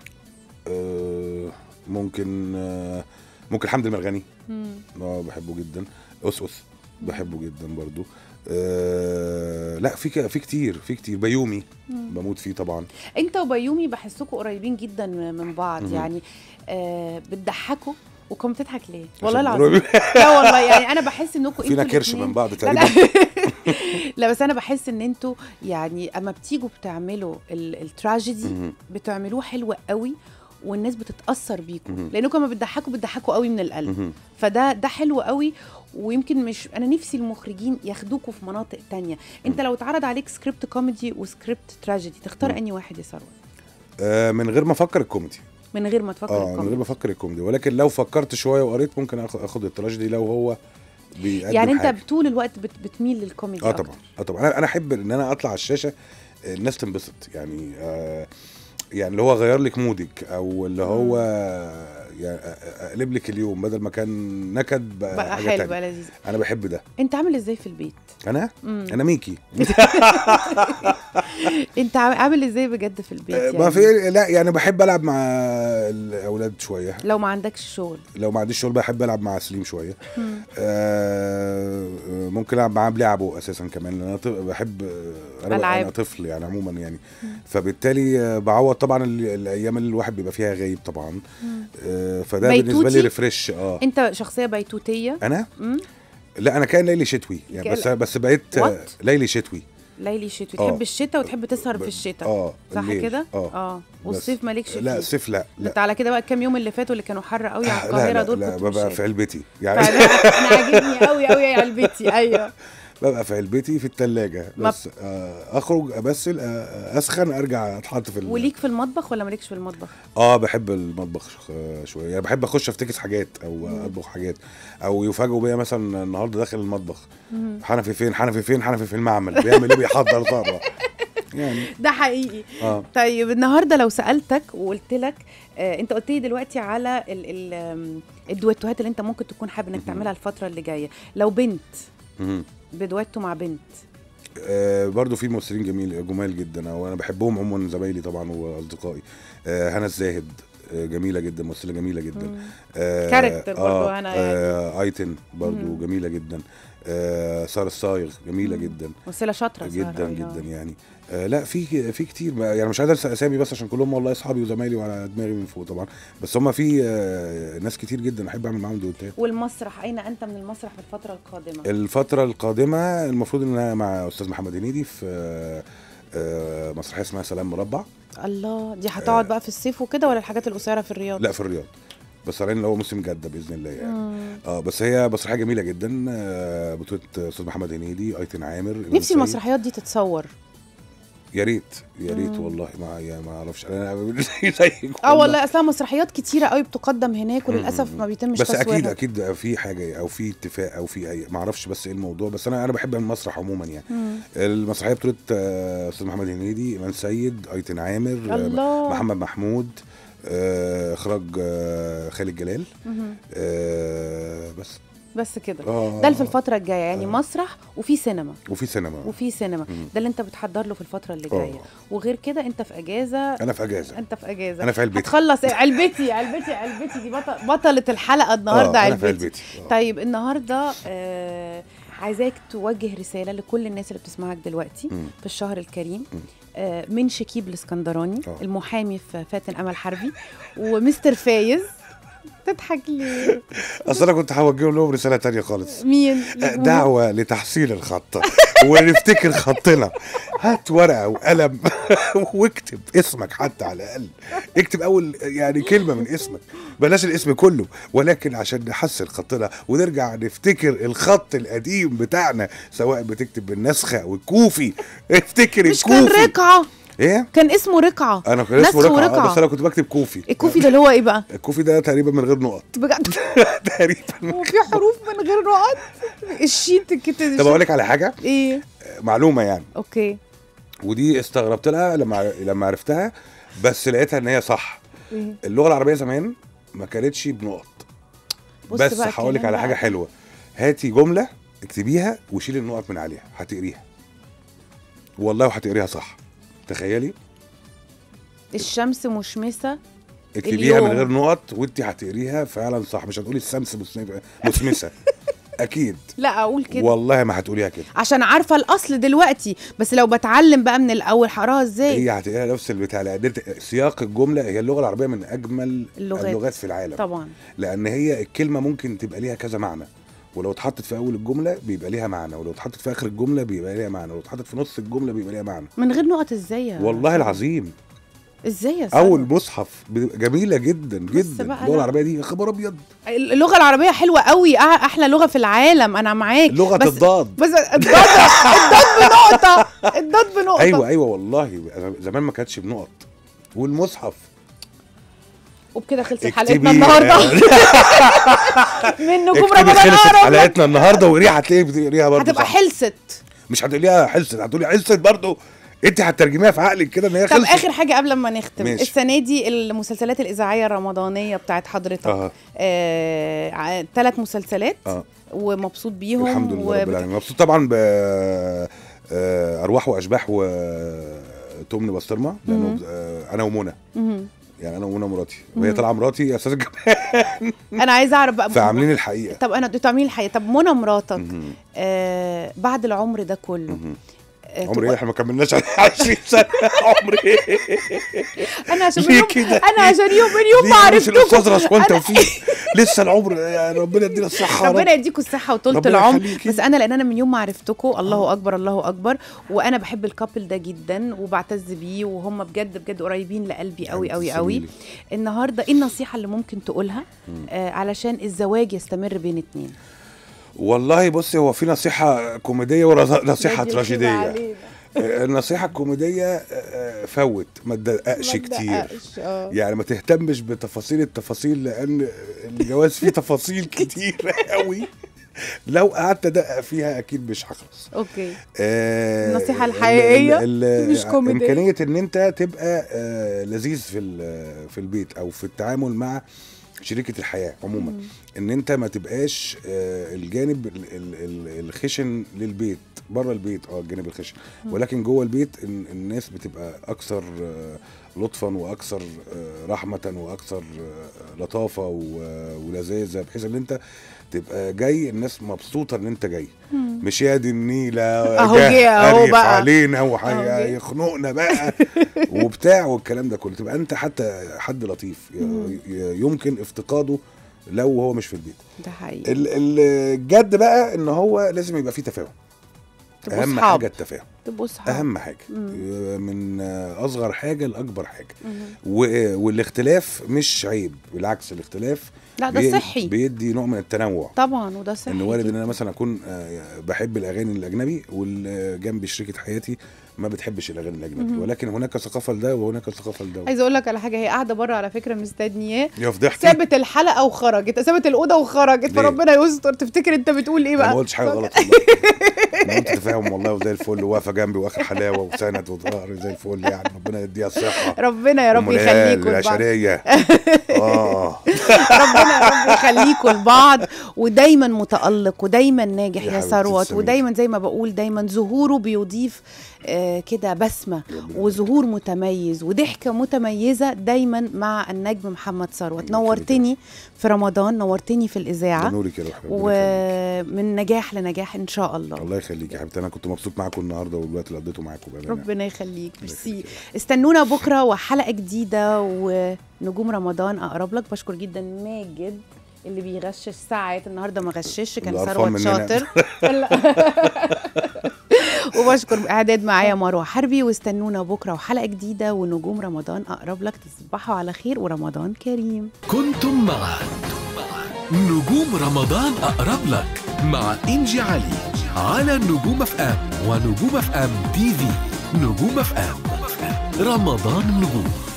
آه، ممكن آه، ممكن حمد المرغني مم. اه بحبه جدا اس اس بحبه جدا برضو آه لا في ك- في كتير في كتير بيومي مم. بموت فيه طبعا انت وبيومي بحسكوا قريبين جدا من بعض مهم. يعني آه بتضحكوا وكم بتضحك ليه؟ والله عشان العظيم لا والله يعني انا بحس انكم فينا انتوا كرش الاتنين- من بعض لا تقريبا لا لا بس انا بحس ان انتوا يعني اما بتيجوا بتعملوا ال- التراجيدي مهم. بتعملوه حلو قوي والناس بتتاثر بيكم مهم. لانكم لما بتضحكوا بتضحكوا قوي من القلب مهم. فده ده حلو قوي ويمكن مش انا نفسي المخرجين ياخدوكوا في مناطق تانية انت لو اتعرض عليك سكريبت كوميدي وسكريبت تراجيدي تختار مم. انهي واحد يا ثروت آه من غير ما افكر الكوميدي من غير ما تفكر اه من غير الكوميدي ما افكر الكوميدي ولكن لو فكرت شويه وقريت ممكن اخد, أخد التراجيدي لو هو بيقدم يعني انت حاجة. طول الوقت بت بتميل للكوميدي اه أكتر. طبعا اه طبعا انا انا احب ان انا اطلع على الشاشه آه، الناس تنبسط يعني آه يعني اللي هو غير لك مودك او اللي هو يعني اقلب لك اليوم بدل ما كان نكد بقى, بقى حاجه حلو تانية بقى لذيذ انا بحب ده انت عامل ازاي في البيت انا مم. انا ميكي انت عام- عامل ازاي بجد في البيت آه، يعني ما في لا يعني بحب العب مع الاولاد شويه لو ما عندكش شغل لو ما عنديش شغل بحب العب مع سليم شويه مم. آه آه، ممكن العب معاه بلعبه اساسا كمان لان انا طف- بحب آه، انا ألعاب. انا طفل يعني عموما يعني فبالتالي آه، بعوض طبعا ال- الايام اللي الواحد بيبقى فيها غايب طبعا آه فده بالنسبه بيتوتي؟ لي ريفرش اه انت شخصيه بيتوتيه انا مم. لا انا كان ليلي شتوي يعني بس كان- بس بقيت آه، What؟ ليلي شتوي ليلي شتوي آه. تحب الشتاء وتحب تسهر ب- في الشتاء اه صح الليل. كده اه اه والصيف مالكش فيه لا الصيف لا ده لا انت على كده بقى الكام يوم اللي فاتوا اللي كانوا حر قوي على لا القاهره لا, دول لا كنت مش ببقى شايف. في علبتي يعني فانا انا عاجبني قوي قوي يا علبتي ايوه ببقى في علبتي في التلاجة ما بس آه اخرج ابسل آه اسخن ارجع اتحط في ال- وليك في المطبخ ولا مالكش في المطبخ اه بحب المطبخ آه، شويه يعني بحب اخش افتكس حاجات او اطبخ حاجات او يفاجئوا بيا مثلا النهارده داخل المطبخ حنفي فين حنفي فين حنفي في المعمل بيعمل ايه بيحضر ذره يعني ده حقيقي اه طيب النهارده لو سالتك وقلت لك آه انت قلت لي دلوقتي على ال ال آم، الدويتوهات اللي انت ممكن تكون حابب انك تعملها الفتره اللي جايه لو بنت مهم. بدويتو مع بنت آه برضو في ممثلين جميل جمال جدا وانا بحبهم عموما زمايلي طبعا واصدقائي آه هنا الزاهد آه جميله جدا ممثله جميله جدا آه كاركتر برضو آه هنا يعني. آه ايتن برضو مم. جميله جدا آه ساره الصايغ جميله جدا ممثله شاطره سارة جدا أوي، جدا آه. يعني آه لا في في كتير ما- يعني مش عايز انسى اسامي بس عشان كلهم والله اصحابي وزمايلي وعلى دماغي من فوق طبعا بس هم في آه ناس كتير جدا احب اعمل معاهم دوتات والمسرح اين انت من المسرح في الفتره القادمه الفتره القادمه المفروض ان انا مع استاذ محمد هنيدي في آه آه مسرحيه اسمها سلام مربع الله دي هتقعد بقى في الصيف وكده ولا الحاجات القصيره في الرياض لا في الرياض بس طالعين اللي هو موسم جده باذن الله يعني مم. اه بس هي مسرحيه جميله جدا آه بطوله استاذ محمد هنيدي ايتن عامر إمام نفسي سيد. المسرحيات دي تتصور يا ريت يا ريت مم. والله ما يعني ما اعرفش انا زيك اه والله اصلا مسرحيات كتيره قوي بتقدم هناك وللاسف مم. ما بيتمش بس اكيد تصويرها اكيد في حاجه او في اتفاق او في اي ما اعرفش بس ايه الموضوع بس انا انا بحب المسرح عموما يعني مم. المسرحيه بطوله آه، استاذ محمد هنيدي ايمان سيد ايتن عامر آه، الله محمد محمود آه، اخراج آه، خالد جلال مهم. آه، بس بس كده اه ده اللي في الفترة الجاية يعني آه. مسرح وفي سينما وفي سينما وفي سينما مم. ده اللي انت بتحضر له في الفترة اللي آه. جاية وغير كده انت في اجازة انا في اجازه انت في اجازة انا في علبتي هتخلص إيه؟ علبتي علبتي علبتي دي بطل بطلة الحلقة النهاردة آه، انا في علبتي علبتي آه. طيب النهارده آه عايزاك توجه رساله لكل الناس اللي بتسمعك دلوقتي مم. في الشهر الكريم مم. آه من شكيب الاسكندراني آه. المحامي في فاتن امل حربي ومستر فايز تضحك ليه اصل انا كنت هوجه لهم رساله تانية خالص مين دعوة لتحصيل الخط ونفتكر خطنا هات ورقة وقلم واكتب اسمك حتى على الأقل اكتب أول يعني كلمة من اسمك بلاش الاسم كله ولكن عشان نحسن خطنا ونرجع نفتكر الخط القديم بتاعنا سواء بتكتب بالنسخة والكوفي افتكر مش كان الكوفي رقعه ايه كان اسمه رقعه انا كان اسمه نسخ رقعة آه، ورقعة. بس انا كنت بكتب كوفي الكوفي ده اللي هو ايه بقى الكوفي ده تقريبا من غير نقط بجد تقريبا وفي حروف من غير نقط الشيت كده طب اقول لك على حاجه ايه معلومه يعني اوكي ودي استغربت لها لما لما عرفتها بس لقيتها ان هي صح إيه؟ اللغه العربيه زمان ما كانتش بنقط بص بس بقى هقول لك كمان على حاجه بقى. حلوه هاتي جمله اكتبيها وشيلي النقط من عليها هتقريها والله وهتقريها صح تخيلي الشمس مشمسه اكتبيها من اليوم. غير نقط وانت هتقريها فعلا صح مش هتقولي الشمس مسم- مسمسه اكيد لا اقول كده والله ما هتقوليها كده عشان عارفه الاصل دلوقتي بس لو بتعلم بقى من الاول هقراها ازاي هي هتقريها نفس البتاع لان انت- سياق الجمله هي اللغه العربيه من اجمل اللغات. اللغات في العالم طبعا لان هي الكلمه ممكن تبقى ليها كذا معنى ولو اتحطت في اول الجمله بيبقى ليها معنى ولو اتحطت في اخر الجمله بيبقى ليها معنى ولو اتحطت في نص الجمله بيبقى ليها معنى من غير نقط ازاي يا والله سارة؟ العظيم ازاي يا سارة؟ اول مصحف بتبقى جميله جدا جدا بقى اللغه لا. العربيه دي يا خبر ابيض اللغه العربيه حلوه قوي أح- احلى لغه في العالم انا معاك لغه بس الضاد بس الضاد الضاد بنقطه الضاد بنقطه ايوه ايوه والله أنا زمان ما كانتش بنقط والمصحف وبكده خلصت اكتبي- حلقتنا النهارده من نجوم اكتبي رمضان خلصت أقرب لك. حلقتنا النهارده وقريها هتلاقي بتقريها برضه هتبقى صح. حلست مش هتقوليها حلست هتقولي حلست برضه انت هترجميها في عقلك كده ان هي طب خلصت اخر حاجه قبل ما نختم ماشي. السنه دي المسلسلات الاذاعيه الرمضانيه بتاعت حضرتك اه آه ثلاث مسلسلات اه ومبسوط بيهم الحمد لله رب وبت- العالمين مبسوط طبعا ب آه، ارواح واشباح وتمن بسطرمه لانه مهم. آه، انا ومنى مهم. يعني انا ومنى مراتي وهي مهم. طالعه مراتي يا استاذ الجمال انا عايزه اعرف بقى فعاملين الحقيقه طب انا انتوا عاملين الحقيقه طب منى مراتك مهم. آه بعد العمر ده كله مهم. آه عمري ايه تبقى- احنا ما كملناش 20 سنه عمري ايه انا عشان من ليه يوم كده؟ انا عشان يوم من يوم ما ليه مش الاستاذ عرفتكم رشوان أنا- توفيق لسه العمر يعني ربنا يدينا الصحه يا رب. ربنا يديكم الصحه وطولة ربنا العمر يخليكي. بس انا لان انا من يوم ما عرفتكم الله اكبر الله اكبر وانا بحب الكابل ده جدا وبعتز بيه وهم بجد بجد قريبين لقلبي قوي قوي قوي تسلميلي. النهارده ايه النصيحه اللي ممكن تقولها آه علشان الزواج يستمر بين اتنين والله بصي هو في نصيحه كوميديه ونصيحه بدي تراجيديه علينا. آه، النصيحه الكوميديه آه، فوت ما تدققش ما كتير تدققش، آه. يعني ما تهتمش بتفاصيل التفاصيل لان الجواز فيه تفاصيل كتير قوي لو قعدت ادقق فيها اكيد مش هخلص اوكي آه، النصيحة ال- الحقيقية ال- ال- مش كوميدية. امكانيه ان انت تبقى آه، لذيذ في ال- في البيت او في التعامل مع شريكه الحياه عموما ان انت ما تبقاش آه، الجانب ال- ال- ال- الخشن للبيت بره البيت اه الجانب الخشن ولكن جوه البيت ال- الناس بتبقى اكثر آه، لطفا واكثر آه، رحمه واكثر آه، لطافه و- ولذاذه بحيث ان انت تبقى جاي الناس مبسوطه ان انت جاي مش يا دي النيله أهو جه جه أهو قريف بقى. علينا أهو جه. وهيخنقنا بقى وبتاع والكلام ده كله تبقى انت حتى حد لطيف ي- ي- يمكن افتقاده لو هو مش في البيت ده حقيقي ال- ال- الجد بقى ان هو لازم يبقى فيه تفاهم تبقوا اهم صحاب. حاجه التفاهم تبقوا صحاب اهم حاجه مم. من اصغر حاجه لاكبر حاجه مم. و- والاختلاف مش عيب بالعكس الاختلاف لا ده بي- صحي بيدي نوع من التنوع طبعا وده صحي ان وارد ان جداً. انا مثلا اكون آه، بحب الاغاني الاجنبي واللي جنبي شريكه حياتي ما بتحبش الاغاني الاجنبي مهم. ولكن هناك ثقافه لده وهناك ثقافه لده عايزه اقول لك على حاجه هي قاعده بره على فكره مستنياه يا فضحتي سابت الحلقه وخرجت سابت الاوضه وخرجت ليه؟ فربنا يستر تفتكر انت بتقول ايه انا بقى ما قلتش حاجه غلط والله انا قلت تفاهم والله وزي الفل واقفه جنبي واخر حلاوه وسند وظهر زي الفل يعني ربنا يديها الصحه ربنا يا رب أم الهلال يخليكم لبعض العشريه اه ربنا يا رب يخليكم لبعض ودايما متألق ودايما ناجح يا يا حبيبتي ثروت تسلمي. ودايما زي ما بقول دايما ظهوره بيضيف آه كده بسمة ربنا وظهور متميز وضحكة متميزة دايما مع النجم محمد ثروت ربنا نورتني في رمضان نورتني في ده الإذاعة نورك يا روح ربنا يخليك. ومن نجاح لنجاح إن شاء الله الله يخليك يا حبيبتي انا كنت مبسوط معاكم النهارده والوقت اللي قضيته معاكم بامانه ربنا يخليك ميرسي يخليك. استنونا بكره وحلقه جديده ونجوم رمضان اقرب لك بشكر جدا ماجد اللي بيغشش ساعات النهارده ما غشش كان القرفان ثروت مننا. شاطر لا. وبشكر اعداد معايا مروه حربي واستنونا بكره وحلقه جديده ونجوم رمضان اقرب لك تصبحوا على خير ورمضان كريم كنتم مع نجوم رمضان أقرب لك مع إنجي علي على نجوم اف ام ونجوم اف ام تي في نجوم اف ام رمضان النجوم